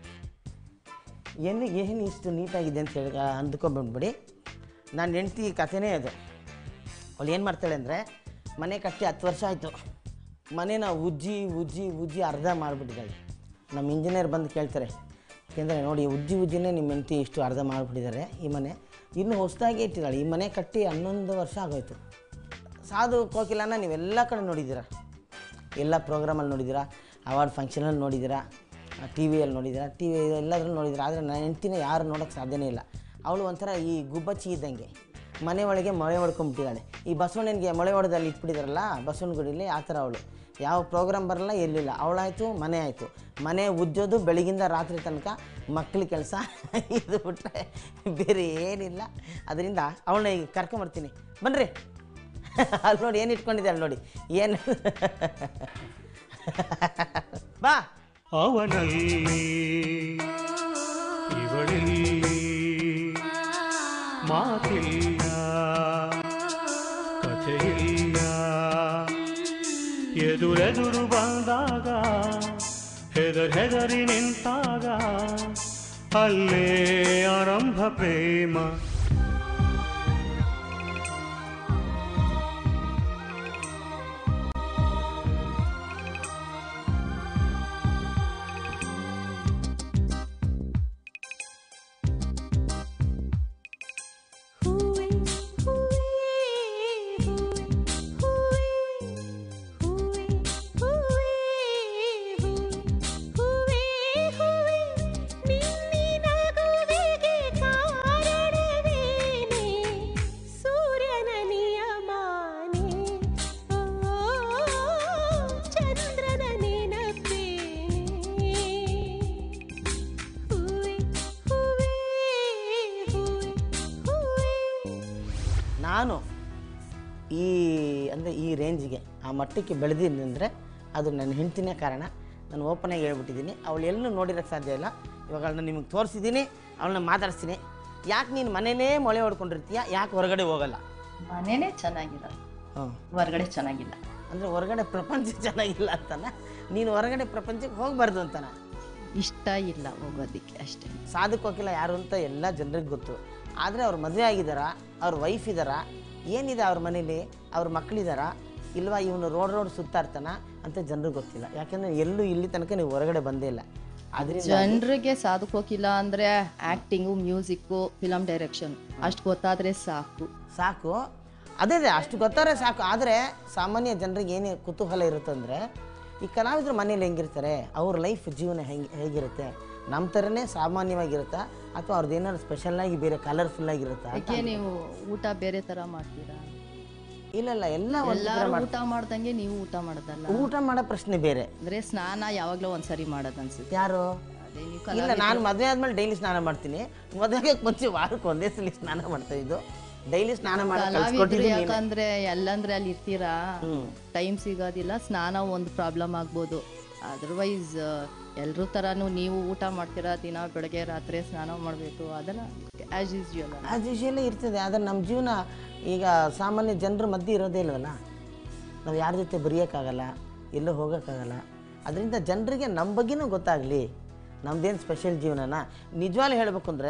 ಏನು ಏನು ಇಷ್ಟು ನೀಟಾಗಿದೆ ಅಂತ ಹೇಳಿ ಅಂದ್ಕೊಂಡ್ಬಿಡ್ಬಿಡಿ ನನ್ನ ಹೆಂಡ್ತಿ ಕಥೆನೇ ಅದು ಅವಳು ಏನು ಮಾಡ್ತಾಳೆ ಅಂದರೆ ಮನೆ ಕಟ್ಟಿ ಹತ್ತು ವರ್ಷ ಆಯಿತು ಮನೇನ ಉಜ್ಜಿ ಉಜ್ಜಿ ಉಜ್ಜಿ ಅರ್ಧ ಮಾಡಿಬಿಟ್ಟಿದ್ದಾಳೆ ನಮ್ಮ ಇಂಜಿನಿಯರ್ ಬಂದು ಕೇಳ್ತಾರೆ ಯಾಕೆಂದರೆ ನೋಡಿ ಉಜ್ಜಿ ಉಜ್ಜಿನೇ ನಿಮ್ಮ ಹೆಂಡ್ತಿ ಇಷ್ಟು ಅರ್ಧ ಮಾಡಿಬಿಟ್ಟಿದ್ದಾರೆ ಈ ಮನೆ ಇನ್ನು ಹೊಸದಾಗಿ ಇಟ್ಟಿದ್ದಾಳೆ ಈ ಮನೆ ಕಟ್ಟಿ ಹನ್ನೊಂದು ವರ್ಷ ಆಗೋಯ್ತು ಸಾಧು ಕೋಕಿಲನ ನೀವೆಲ್ಲ ಕಡೆ ನೋಡಿದ್ದೀರಾ ಎಲ್ಲ ಪ್ರೋಗ್ರಾಮಲ್ಲಿ ನೋಡಿದ್ದೀರಾ ಅವಾರ್ಡ್ ಫಂಕ್ಷನಲ್ಲಿ ನೋಡಿದ್ದೀರಾ ಟಿ ವಿಯಲ್ಲಿ ನೋಡಿದ್ದೀರಾ ಟಿ ವಿ ಎಲ್ಲದ್ರಲ್ಲೂ ನೋಡಿದ್ದೀರಾ ಆದರೆ ನನ್ನ ಹೆಂಡ್ತಿನ ಯಾರು ನೋಡೋಕ್ಕೆ ಸಾಧ್ಯನೇ ಇಲ್ಲ ಅವಳು ಒಂಥರ ಈ ಗುಬ್ಬಚ್ಚಿ ಇದ್ದಂಗೆ ಮನೆ ಒಳಗೆ ಮೊಳೆ ಹೊಡ್ಕೊಂಬಿಟ್ಟಿದ್ದಾಳೆ ಈ ಬಸವಣ್ಣನಿಗೆ ಮೊಳೆ ಹೊಡೆದಲ್ಲಿ ಇಟ್ಬಿಟ್ಟಿದಾರಲ್ಲ ಬಸವನ ಗುಡಿಲಿ ಆ ಥರ ಅವಳು ಯಾವ ಪ್ರೋಗ್ರಾಮ್ ಬರಲ್ಲ ಎಲ್ಲಿಲ್ಲ ಅವಳಾಯಿತು ಮನೆ ಆಯಿತು ಮನೆ ಉಜ್ಜೋದು ಬೆಳಗಿಂದ ರಾತ್ರಿ ತನಕ ಮಕ್ಳ ಕೆಲಸ ಇದು ಬಿಟ್ಟರೆ ಬೇರೆ ಏನಿಲ್ಲ ಅದರಿಂದ ಅವಳನ್ನ ಈಗ ಕರ್ಕೊಂಬರ್ತೀನಿ ಬನ್ನಿರಿ ಅಲ್ಲಿ ನೋಡಿ ಏನು ಇಟ್ಕೊಂಡಿದೆ ಅಲ್ಲಿ ನೋಡಿ ಏನು ಬಾ ಅವನಲ್ಲಿ ಇವಳಲ್ಲಿ ಮಾತಿಲ್ಲ ಕಥೆಯಿಲ್ಲ ಎದುರೆದುರು ಬಂದಾಗ ಹೆದರ್ ಹೆದರಿ ನಿಂತಾಗ ಅಲ್ಲೇ ಆರಂಭ ಪ್ರೇಮ ಹೂವೆ ಹೂವೆ ಹೂವೆ ಹೂವೆ ಹೂವೆ ಹೂವೆ ಹೂವೆ ನಿನ್ನಿನಗುವಿಗೆ ಕಾರಣವೇನೆ ಸೂರ್ಯನ ನಿಯಮಾನೆ ಓ ಚಂದ್ರನ ನೆನಪೇನೆ ಹೂವೆ ಹೂವೆ ಹೂವೆ ಹೂವೆ ನಾನು ಈ ಅಂದರೆ ಈ ರೇಂಜಿಗೆ ಆ ಮಟ್ಟಕ್ಕೆ ಬೆಳೆದಿದ್ದೀನಿ ಅಂದರೆ ಅದು ನನ್ನ ಹೆಂಡ್ತಿನೇ ಕಾರಣ ನಾನು ಓಪನಾಗಿ ಹೇಳ್ಬಿಟ್ಟಿದ್ದೀನಿ ಅವಳು ಎಲ್ಲೂ ನೋಡಿರೋಕ್ಕೆ ಸಾಧ್ಯ ಇಲ್ಲ ಇವಾಗ ಅವಳನ್ನ ನಿಮಗೆ ತೋರಿಸಿದ್ದೀನಿ ಅವಳನ್ನ ಮಾತಾಡಿಸ್ತೀನಿ ಯಾಕೆ ನೀನು ಮನೇನೇ ಮೊಳೆ ಹೊಡ್ಕೊಂಡಿರ್ತೀಯ ಯಾಕೆ ಹೊರಗಡೆ ಹೋಗಲ್ಲ ಮನೇನೆ ಚೆನ್ನಾಗಿರೋದು ಹ್ಞೂ ಹೊರಗಡೆ ಚೆನ್ನಾಗಿಲ್ಲ ಅಂದರೆ ಹೊರಗಡೆ ಪ್ರಪಂಚ ಚೆನ್ನಾಗಿಲ್ಲ ಅಂತಾನ ನೀನು ಹೊರಗಡೆ ಪ್ರಪಂಚಕ್ಕೆ ಹೋಗಬಾರ್ದು ಅಂತಾನ ಇಷ್ಟ ಇಲ್ಲ ಹೋಗೋದಕ್ಕೆ ಅಷ್ಟೇ ಸಾಧಕ ವಕೀಲ ಯಾರು ಅಂತ ಎಲ್ಲ ಜನರಿಗೆ ಗೊತ್ತು ಆದರೆ ಅವ್ರು ಮದುವೆ ಆಗಿದ್ದಾರಾ ಅವ್ರ ವೈಫ್ ಇದ್ದಾರಾ ಏನಿದೆ ಅವ್ರ ಮನೇಲಿ ಅವ್ರ ಮಕ್ಕಳಿದಾರಾ ಇಲ್ವಾ ಇವನು ರೋಡ್ ರೋಡ್ ಸುತ್ತಾಡ್ತಾನ ಅಂತ ಜನರಿಗೆ ಗೊತ್ತಿಲ್ಲ ಯಾಕಂದರೆ ಎಲ್ಲೂ ಇಲ್ಲಿ ತನಕ ನೀವು ಹೊರಗಡೆ ಬಂದೇ ಇಲ್ಲ ಅದರಿಂದ ಜನರಿಗೆ ಸಾಧಕೋಕಿಲ್ಲ ಅಂದರೆ ಆ್ಯಕ್ಟಿಂಗು ಮ್ಯೂಸಿಕ್ಕು ಫಿಲಮ್ ಡೈರೆಕ್ಷನ್ ಅಷ್ಟು ಗೊತ್ತಾದರೆ ಸಾಕು ಸಾಕು ಅದೇ ಅದೇ ಅಷ್ಟು ಗೊತ್ತಾರೆ ಸಾಕು ಆದರೆ ಸಾಮಾನ್ಯ ಜನರಿಗೆ ಏನೇ ಕುತೂಹಲ ಇರುತ್ತಂದರೆ ಈ ಕಲಾವಿದ್ರ ಮನೇಲಿ ಹೆಂಗಿರ್ತಾರೆ ಅವ್ರ ಲೈಫ್ ಜೀವನ ಹೆಂಗೆ ಹೇಗಿರುತ್ತೆ ನಮ್ಮ ಥರನೇ ಸಾಮಾನ್ಯವಾಗಿರುತ್ತಾ ಅಥವಾ ಅವ್ರದ್ದು ಏನಾದ್ರು ಸ್ಪೆಷಲ್ಲಾಗಿ ಬೇರೆ ಕಲರ್ಫುಲ್ ಆಗಿರುತ್ತಾ ಅಂತ ಯಾಕೆ ನೀವು ಊಟ ಬೇರೆ ಥರ ಮಾಡ್ತೀರಾ ಇಲ್ಲ ಇಲ್ಲ ಎಲ್ಲ ಒಂದು ಎಲ್ಲರೂ ಊಟ ಮಾಡ್ದಂಗೆ ನೀವು ಊಟ ಮಾಡೋದಲ್ಲ ಊಟ ಮಾಡೋ ಪ್ರಶ್ನೆ ಬೇರೆ ಅಂದರೆ ಸ್ನಾನ ಯಾವಾಗಲೂ ಒಂದ್ಸರಿ ಮಾಡೋದು ಅನ್ಸುತ್ತೆ ಯಾರು ಅದೇ ನೀವು ಇಲ್ಲ ನಾನು ಮದುವೆ ಆದ್ಮೇಲೆ ಡೈಲಿ ಸ್ನಾನ ಮಾಡ್ತೀನಿ ಮದುವೆಗೆ ಮುಂಚೆ ವಾರಕ್ಕೆ ಒಂದೇ ಸಲ ಸ್ನಾನ ಮಾಡ್ತಾ ಇದ್ದು ಡೈಲಿ ಸ್ನಾನ ಮಾಡೋ ಕಲಾವಿದ್ರು ಕಲ್ಸ್ಕೊಟ್ಟಿದ್ದೀನಿ ಯಾಕಂದ್ರೆ ಎಲ್ಲಂದ್ರೆ ಅಲ್ಲಿ ಇರ್ತೀರಾ ಟೈಮ್ ಸಿಗೋದಿಲ್ಲ ಸ್ನಾನ ಒಂದು ಪ್ರಾಬ್ಲಮ್ ಆಗ್ಬೋದು ಅದರ್ವೈಸ್ ಎಲ್ಲರೂ ಥರನೂ ನೀವು ಊಟ ಮಾಡ್ತೀರಾ ದಿನ ಬೆಳಗ್ಗೆ ರಾತ್ರಿ ಸ್ನಾನ ಮಾಡಬೇಕು ಅದೆಲ್ಲ ಆ್ಯಸ್ ಯೂಸ್ಯುವಲ್ ಆಸ್ ಯೂಶುವಲ್ಲೇ ಇರ್ತದೆ ಆದರೆ ನಮ್ಮ ಜೀವನ ಈಗ ಸಾಮಾನ್ಯ ಜನರ ಮಧ್ಯೆ ಇರೋದೇ ಇಲ್ವಲ್ಲ ನಾವು ಯಾರ ಜೊತೆ ಬರೆಯೋಕ್ಕಾಗಲ್ಲ ಎಲ್ಲೂ ಹೋಗೋಕ್ಕಾಗಲ್ಲ ಅದರಿಂದ ಜನರಿಗೆ ನಮ್ಮ ಬಗ್ಗೆನೂ ಗೊತ್ತಾಗಲಿ ನಮ್ಮದೇನು ಸ್ಪೆಷಲ್ ಜೀವನನ ನಿಜವಾಗ್ಲೂ ಹೇಳಬೇಕು ಅಂದರೆ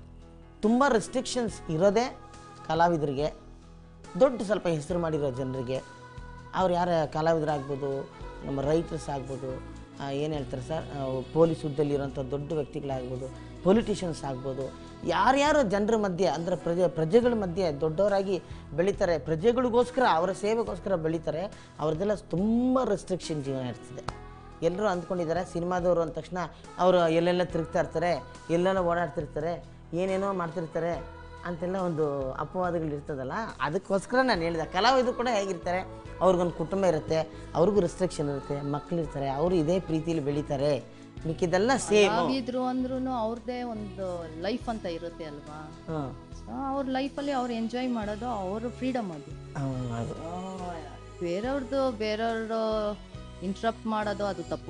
ತುಂಬ ರೆಸ್ಟ್ರಿಕ್ಷನ್ಸ್ ಇರೋದೇ ಕಲಾವಿದರಿಗೆ ದೊಡ್ಡ ಸ್ವಲ್ಪ ಹೆಸರು ಮಾಡಿರೋ ಜನರಿಗೆ ಅವ್ರು ಯಾರ ಕಲಾವಿದರಾಗ್ಬೋದು ನಮ್ಮ ರೈತರ್ಸ್ ಆಗ್ಬೋದು ಏನು ಹೇಳ್ತಾರೆ ಸರ್ ಪೊಲೀಸ್ ಹುದ್ದೆಲಿರೋಂಥ ದೊಡ್ಡ ವ್ಯಕ್ತಿಗಳಾಗ್ಬೋದು ಪೊಲಿಟಿಷಿಯನ್ಸ್ ಆಗ್ಬೋದು ಯಾರ್ಯಾರು ಜನರ ಮಧ್ಯೆ ಅಂದರೆ ಪ್ರಜೆ ಪ್ರಜೆಗಳ ಮಧ್ಯೆ ದೊಡ್ಡವರಾಗಿ ಬೆಳೀತಾರೆ ಪ್ರಜೆಗಳಿಗೋಸ್ಕರ ಅವರ ಸೇವೆಗೋಸ್ಕರ ಬೆಳೀತಾರೆ ಅವ್ರದ್ದೆಲ್ಲ ತುಂಬ ರೆಸ್ಟ್ರಿಕ್ಷನ್ ಜೀವನ ಇರ್ತದೆ ಎಲ್ಲರೂ ಅಂದ್ಕೊಂಡಿದ್ದಾರೆ ಸಿನಿಮಾದವರು ಅಂದ ತಕ್ಷಣ ಅವರು ಎಲ್ಲೆಲ್ಲ ತಿರುಗ್ತಾ ಇರ್ತಾರೆ ಎಲ್ಲೆಲ್ಲ ಓಡಾಡ್ತಿರ್ತಾರೆ ಏನೇನೋ ಮಾಡ್ತಿರ್ತಾರೆ ಅಂತೆಲ್ಲ ಒಂದು ಅಪವಾದಗಳು ಇರ್ತದಲ್ಲ ಅದಕ್ಕೋಸ್ಕರ ನಾನು ಹೇಳಿದೆ ಕಲಾವಿದರು ಕೂಡ ಹೇಗಿರ್ತಾರೆ ಅವ್ರಿಗೊಂದು ಕುಟುಂಬ ಇರುತ್ತೆ ಅವ್ರಿಗೂ ರೆಸ್ಟ್ರಿಕ್ಷನ್ ಇರುತ್ತೆ ಮಕ್ಕಳಿರ್ತಾರೆ ಅವರು ಇದೇ ಪ್ರೀತಿಲಿ ಬೆಳೀತಾರೆ ಮಿಕ್ಕಿದೆಲ್ಲ ಸೇಮ್ ಕಲಾವಿದ್ರು ಅಂದ್ರೂ ಅವ್ರದ್ದೇ ಒಂದು ಲೈಫ್ ಅಂತ ಇರುತ್ತೆ ಅಲ್ವಾ ಹಾಂ ಸೊ ಅವ್ರ ಲೈಫಲ್ಲಿ ಅವ್ರು ಎಂಜಾಯ್ ಮಾಡೋದು ಅವ್ರ ಫ್ರೀಡಮ್ ಅದು ಅದು ಬೇರೆಯವ್ರದ್ದು ಬೇರೆಯವ್ರದ್ದು ಇಂಟ್ರಪ್ಟ್ ಮಾಡೋದು ಅದು ತಪ್ಪು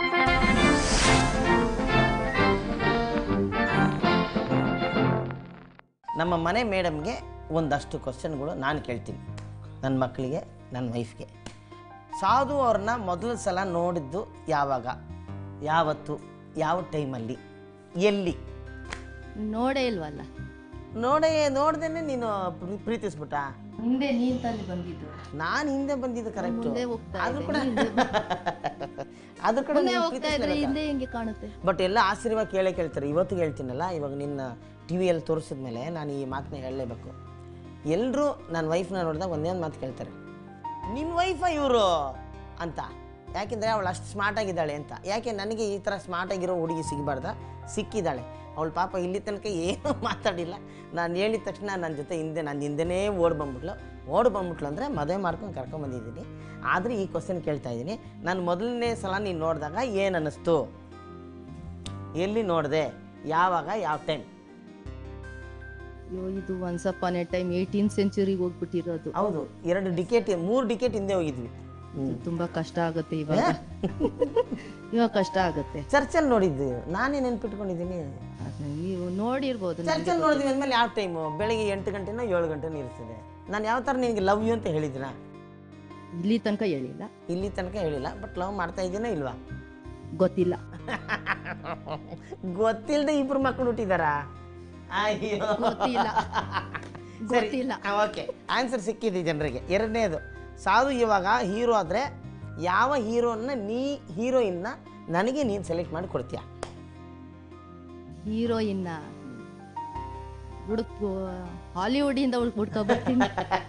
ನಮ್ಮ ಮನೆ ಮೇಡಮ್ಗೆ ಒಂದಷ್ಟು ಕ್ವಶನ್ಗಳು ನಾನು ಕೇಳ್ತೀನಿ ನನ್ನ ಮಕ್ಕಳಿಗೆ ನನ್ನ ವೈಫ್ಗೆ ಸಾಧು ಅವ್ರನ್ನ ಮೊದಲ ಸಲ ನೋಡಿದ್ದು ಯಾವಾಗ ಯಾವತ್ತು ಯಾವ ಟೈಮಲ್ಲಿ ಎಲ್ಲಿ ನೋಡೇ ಇಲ್ವಲ್ಲ ನೋಡೇ ನೋಡ್ದೇನೆ ನೀನು ಪ್ರೀ- ಪ್ರೀತಿಸ್ಬಿಟ್ಟ ಹಿಂದೆ ನೀನ್ ತಾನೇ ಬಂದಿದ್ದು ನಾನು ಹಿಂದೆ ಬಂದಿದ್ದು ಕರೆಕ್ಟು ಮುಂದೆ ಹೋಗ್ತಾ ಆದ್ರೂ ಇದೆ, ಕೂಡ ಹಿಂದೆ ಆದ್ರೂ ಕೂಡ ಮುಂದೆ ನೀನು ಹೋಗ್ತಾ ಇದ್ರೆ ಪ್ರೀತಿಸ್ಲೇಬೇಕಾ? ಹಿಂದೆ ಹೆಂಗೆ ಕಾಣುತ್ತೆ ಬಟ್ ಎಲ್ಲ ಆಶ್ಚರ್ಯವಾಗಿ ಕೇಳೇ ಕೇಳ್ತಾರೆ ಇವತ್ತು ಹೇಳ್ತೀನಲ್ಲ ಇವಾಗ ನಿನ್ನ ಟಿ ವಿಯಲ್ಲಿ ತೋರಿಸಿದ ಮೇಲೆ ನಾನು ಈ ಮಾತನ್ನ ಹೇಳಲೇಬೇಕು ಎಲ್ಲರೂ ನನ್ನ ವೈಫ್ನ ನೋಡಿದಾಗ ಒಂದೇ ಒಂದು ಮಾತು ಕೇಳ್ತಾರೆ ನಿಮ್ಮ ವೈಫ ಇವರು ಅಂತ ಯಾಕೆಂದರೆ ಅವಳು ಅಷ್ಟು ಸ್ಮಾರ್ಟ್ ಆಗಿದ್ದಾಳೆ ಅಂತ ಯಾಕೆ ನನಗೆ ಈ ಥರ ಸ್ಮಾರ್ಟ್ ಆಗಿರೋ ಹುಡುಗಿ ಸಿಗಬಾರ್ದ ಸಿಕ್ಕಿದ್ದಾಳೆ ಅವಳು ಪಾಪ ಇಲ್ಲಿ ತನಕ ಏನೂ ಮಾತಾಡಿಲ್ಲ ನಾನು ಹೇಳಿದ ತಕ್ಷಣ ನನ್ನ ಜೊತೆ ಹಿಂದೆ ನನ್ನ ಹಿಂದೆನೇ ಓಡಿ ಬಂದ್ಬಿಟ್ಲು ಓಡಿ ಬಂದ್ಬಿಟ್ಲು ಅಂದರೆ ಮದುವೆ ಮಾಡ್ಕೊಂಡು ಕರ್ಕೊಂಬಂದಿದ್ದೀನಿ ಆದರೆ ಈ ಕ್ವಶನ್ ಕೇಳ್ತಾ ಇದ್ದೀನಿ ನಾನು ಮೊದಲನೇ ಸಲ ನೀನು ನೋಡಿದಾಗ ಏನು ಅನ್ನಿಸ್ತು ಎಲ್ಲಿ ನೋಡಿದೆ ಯಾವಾಗ ಯಾವ ಟೈಮ್ ಅಯ್ಯೋ ಇದು once upon a time eighteen ಸೆಂಚುರಿಗೆ ಹೋಗ್ಬಿಟ್ಟಿರೋದು ಹೌದು ಎರಡು ಡಿಕೆಟ್ ಮೂರು ಡಿಕೆಟ್ ಹಿಂದೆ ಹೋಗಿದ್ವಿ ಇದು ತುಂಬಾ ಕಷ್ಟ ಆಗುತ್ತೆ ಇವಾಗ ಇವಾಗ ಕಷ್ಟ ಆಗುತ್ತೆ ಚರ್ಚಲ್ಲಿ ನೋಡಿದ್ದು ನಾನೇ ನೆನ್ಪಿಟ್ಕೊಂಡಿದ್ದೀನಿ ಅದು ನೀವು ನೋಡಿರ್ಬೋದು ನನಗೆ ಚರ್ಚಲ್ಲಿ ನೋಡಿದ್ವಿ ಅಂದಮೇಲೆ ಯಾವ ಟೈಮು ಬೆಳಿಗ್ಗೆ ಎಂಟು ಗಂಟೆನೋ ಏಳು ಗಂಟೆನೋ ಇರ್ತದೆ ನಾನು ಯಾವ ಥರ ನಿನಗೆ ಲವ್ ಯು ಅಂತ ಹೇಳಿದ್ದೀನ ಇಲ್ಲಿ ತನಕ ಹೇಳಿಲ್ಲ ಇಲ್ಲಿ ತನಕ ಹೇಳಿಲ್ಲ ಬಟ್ ಲವ್ ಮಾಡ್ತಾ ಇದ್ದೀನೋ ಇಲ್ವಾ ಗೊತ್ತಿಲ್ಲ ಗೊತ್ತಿಲ್ಲದೆ ಇಬ್ರು ಮಕ್ಕಳು ಹುಟ್ಟಿದಾರಾ ಅಯ್ಯೋ ಗೊತ್ತಿಲ್ಲ ಗೊತ್ತಿಲ್ಲ ಓಕೆ ಆನ್ಸರ್ ಸಿಕ್ಕಿದೆ ಜನರಿಗೆ ಎರಡನೇದು ಸಾಧು ಇವಾಗ ಹೀರೋ ಆದರೆ ಯಾವ ಹೀರೋನ ನೀ ಹೀರೋಯಿನ್ನ ನನಗೆ ನೀನು ಸೆಲೆಕ್ಟ್ ಮಾಡಿ ಕೊಡ್ತೀಯ ಹೀರೋಯಿನ್ನ ಹುಡುಕು ಹಾಲಿವುಡಿಂದ ಹುಡ್ಕೊ ಬರ್ತೀನಿ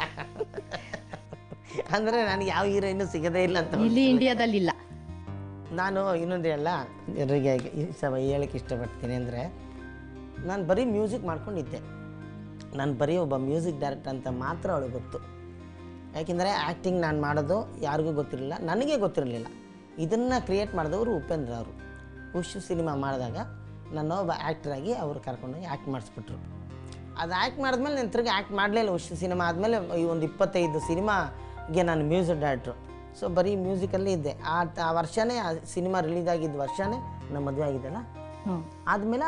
ಅಂದರೆ ನನಗೆ ಯಾವ ಹೀರೋಯಿನ್ನು ಸಿಗದೇ ಇಲ್ಲ ಅಂತ ಇಲ್ಲಿ ಇಂಡಿಯಾದಲ್ಲಿ ಇಲ್ಲ ನಾನು ಇನ್ನೊಂದು ಹೇಳ ಜನರಿಗೆ ಈ ಸಭ ಹೇಳಕ್ಕೆ ಇಷ್ಟಪಡ್ತೀನಿ ಅಂದರೆ ನಾನು ಬರೀ ಮ್ಯೂಸಿಕ್ ಮಾಡ್ಕೊಂಡಿದ್ದೆ ನಾನು ಬರೀ ಒಬ್ಬ ಮ್ಯೂಸಿಕ್ ಡೈರೆಕ್ಟರ್ ಅಂತ ಮಾತ್ರ ಅವಳಿಗೆ ಗೊತ್ತು ಯಾಕೆಂದರೆ ಆ್ಯಕ್ಟಿಂಗ್ ನಾನು ಮಾಡೋದು ಯಾರಿಗೂ ಗೊತ್ತಿರಲಿಲ್ಲ ನನಗೆ ಗೊತ್ತಿರಲಿಲ್ಲ ಇದನ್ನು ಕ್ರಿಯೇಟ್ ಮಾಡಿದವರು ಉಪೇಂದ್ರ ಅವರು ಉಶು ಸಿನಿಮಾ ಮಾಡಿದಾಗ ನನ್ನ ಒಬ್ಬ ಆ್ಯಕ್ಟ್ರಾಗಿ ಅವರು ಕರ್ಕೊಂಡೋಗಿ ಆ್ಯಕ್ಟ್ ಮಾಡಿಸ್ಬಿಟ್ರು ಅದು ಆ್ಯಕ್ಟ್ ಮಾಡಿದ್ಮೇಲೆ ನಾನು ತಿರ್ಗಿ ಆ್ಯಕ್ಟ್ ಮಾಡಲಿಲ್ಲ ಉಶು ಸಿನಿಮಾ ಆದಮೇಲೆ ಈ ಒಂದು ಇಪ್ಪತ್ತೈದು ಸಿನಿಮಾಗೆ ನಾನು ಮ್ಯೂಸಿಕ್ ಡೈರೆಕ್ಟ್ರು ಸೊ ಬರೀ ಮ್ಯೂಸಿಕಲ್ಲೇ ಇದ್ದೆ ಆ ಆ ವರ್ಷನೇ ಆ ಸಿನಿಮಾ ರಿಲೀಸ್ ಆಗಿದ್ದ ವರ್ಷನೇ ನಮ್ಮ ಮದುವೆ ಆಗಿದ್ದಲ್ಲ ಹ್ಞೂ ಆದಮೇಲೆ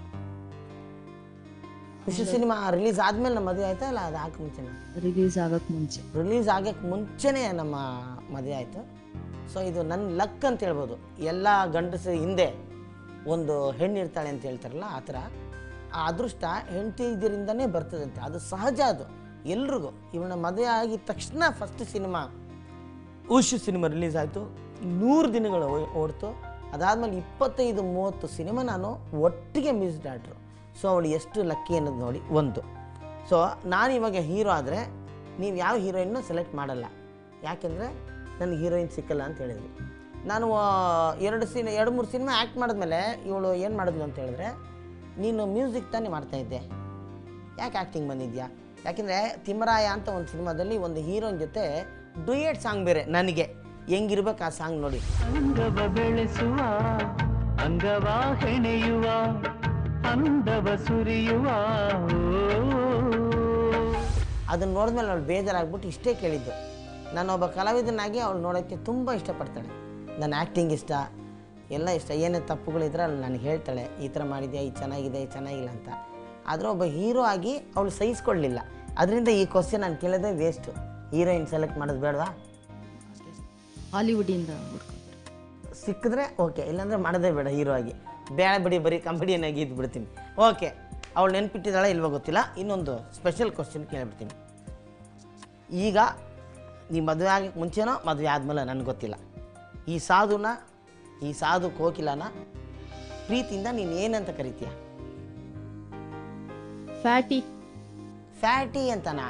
ವಿಶ್ವ ಸಿನಿಮಾ ರಿಲೀಸ್ ಆದಮೇಲೆ ನಮ್ಮ ಮದುವೆ ಆಯ್ತಾ ಇಲ್ಲ ಅದು ಹಾಕಿ ಮುಂಚೆನ ರಿಲೀಸ್ ಆಗಕ್ಕೆ ಮುಂಚೆ ರಿಲೀಸ್ ಆಗಕ್ಕೆ ಮುಂಚೆನೇ ನಮ್ಮ ಮದುವೆ ಆಯಿತು ಸೊ ಇದು ನನ್ನ ಲಕ್ ಅಂತ ಹೇಳ್ಬೋದು ಎಲ್ಲ ಗಂಡಸ ಹಿಂದೆ ಒಂದು ಹೆಣ್ಣು ಇರ್ತಾಳೆ ಅಂತ ಹೇಳ್ತಾರಲ್ಲ ಆ ಥರ ಆ ಅದೃಷ್ಟ ಹೆಂಡತಿ ಇದರಿಂದನೇ ಬರ್ತದಂತೆ ಅದು ಸಹಜ ಅದು ಎಲ್ರಿಗೂ ಇವನ ಮದುವೆ ಆಗಿದ ತಕ್ಷಣ ಫಸ್ಟ್ ಸಿನಿಮಾ ಉಷು ಸಿನಿಮಾ ರಿಲೀಸ್ ಆಯಿತು ನೂರು ದಿನಗಳು ಓ- ಓಡ್ತು ಅದಾದಮೇಲೆ ಇಪ್ಪತ್ತೈದು ಮೂವತ್ತು ಸಿನಿಮಾ ನಾನು ಒಟ್ಟಿಗೆ ಮ್ಯೂಸಿಕ್ ಡೈರೆಕ್ಟ್ರು ಸೊ ಅವಳು ಎಷ್ಟು ಲಕ್ಕಿ ಅನ್ನೋದು ನೋಡಿ ಒಂದು ಸೊ ನಾನು ಇವಾಗ ಹೀರೋ ಆದರೆ ನೀವು ಯಾವ ಹೀರೋಯಿನ್ನು ಸೆಲೆಕ್ಟ್ ಮಾಡಲ್ಲ ಯಾಕೆಂದರೆ ನನಗೆ ಹೀರೋಯಿನ್ ಸಿಕ್ಕಲ್ಲ ಅಂತ ಹೇಳಿದ್ರು ನಾನು ಆ, ಎರಡು ಸಿನ ಎರಡು ಮೂರು ಸಿನಿಮಾ ಆ್ಯಕ್ಟ್ ಮಾಡಿದ್ಮೇಲೆ ಇವಳು ಏನು ಮಾಡಿದ್ಲು ಅಂತ ಹೇಳಿದ್ರೆ ನೀನು ಮ್ಯೂಸಿಕ್ ತಾನೇ ಮಾಡ್ತಾಯಿದ್ದೆ ಯಾಕೆ ಆ್ಯಕ್ಟಿಂಗ್ ಬಂದಿದ್ಯಾ ಯಾಕೆಂದರೆ ತಿಮ್ಮರಾಯ ಅಂತ ಒಂದು ಸಿನಿಮಾದಲ್ಲಿ ಒಂದು ಹೀರೋಯಿನ್ ಜೊತೆ ಡುಯೆಟ್ ಸಾಂಗ್ ಬೇರೆ ನನಗೆ ಹೆಂಗಿರ್ಬೇಕು ಆ ಸಾಂಗ್ ನೋಡಿ ಅಂಗವ ಬೆಳೆಸುವ ಅಂಗವ ಹೆಣೆಯುವ ಅಂದವ ಸುರಿಯುವ ಅದನ್ನ ನೋಡಿದ್ಮೇಲೆ ಅವಳು ಬೇಜಾರಾಗ್ಬಿಟ್ಟು ಇಷ್ಟೇ ಕೇಳಿದ್ದು ನಾನು ಒಬ್ಬ ಕಲಾವಿದನಾಗಿ ಅವಳು ನೋಡೋಕ್ಕೆ ತುಂಬ ಇಷ್ಟಪಡ್ತಾಳೆ ನನ್ನ ಆ್ಯಕ್ಟಿಂಗ್ ಇಷ್ಟ ಎಲ್ಲ ಇಷ್ಟ ಏನೇ ತಪ್ಪುಗಳಿದ್ರೆ ಅವಳು ನನಗೆ ಹೇಳ್ತಾಳೆ ಈ ಥರ ಮಾಡಿದ್ಯಾ ಇದು ಚೆನ್ನಾಗಿದೆ ಇದು ಚೆನ್ನಾಗಿಲ್ಲ ಅಂತ ಆದರೆ ಒಬ್ಬ ಹೀರೋ ಆಗಿ ಅವಳು ಸಹಿಸ್ಕೊಳ್ಳಿಲ್ಲ ಅದರಿಂದ ಈ ಕ್ವಶನ್ ನಾನು ಕೇಳೋದೇ ವೇಸ್ಟು ಹೀರೋಯಿನ್ ಸೆಲೆಕ್ಟ್ ಮಾಡೋದು ಬೇಡವಾ ಹಾಲಿವುಡಿಂದ ಹುಡ್ಕೊಂಡು ಸಿಕ್ಕಿದ್ರೆ ಓಕೆ ಇಲ್ಲಾಂದ್ರೆ ಮಾಡೋದೇ ಬೇಡ ಹೀರೋ ಆಗಿ ಬೇಡ ಬಿಡಿ ಬರೀ ಕಂಬಡಿಯನ್ ಆಗಿ ಇದ್ದು ಬಿಡ್ತೀನಿ ಓಕೆ ಅವಳು ನೆನ್ಪಿಟ್ಟಿದ್ದಾಳೆ ಇಲ್ವೋ ಗೊತ್ತಿಲ್ಲ ಇನ್ನೊಂದು ಸ್ಪೆಷಲ್ ಕ್ವಶನ್ ಕೇಳಿಬಿಡ್ತೀನಿ ಈಗ ನೀ ಮದುವೆ ಆಗಕ್ಕೆ ಮುಂಚೆನೋ ಮದುವೆ ಆದಮೇಲೆ ನನಗೆ ಗೊತ್ತಿಲ್ಲ ಈ ಸಾಧುನ ಈ ಸಾಧು ಕೋಕಿಲನ ಪ್ರೀತಿಯಿಂದ ನೀನು ಏನಂತ ಕರಿತೀಯ ಫ್ಯಾಟಿ ಫ್ಯಾಟಿ ಅಂತನಾ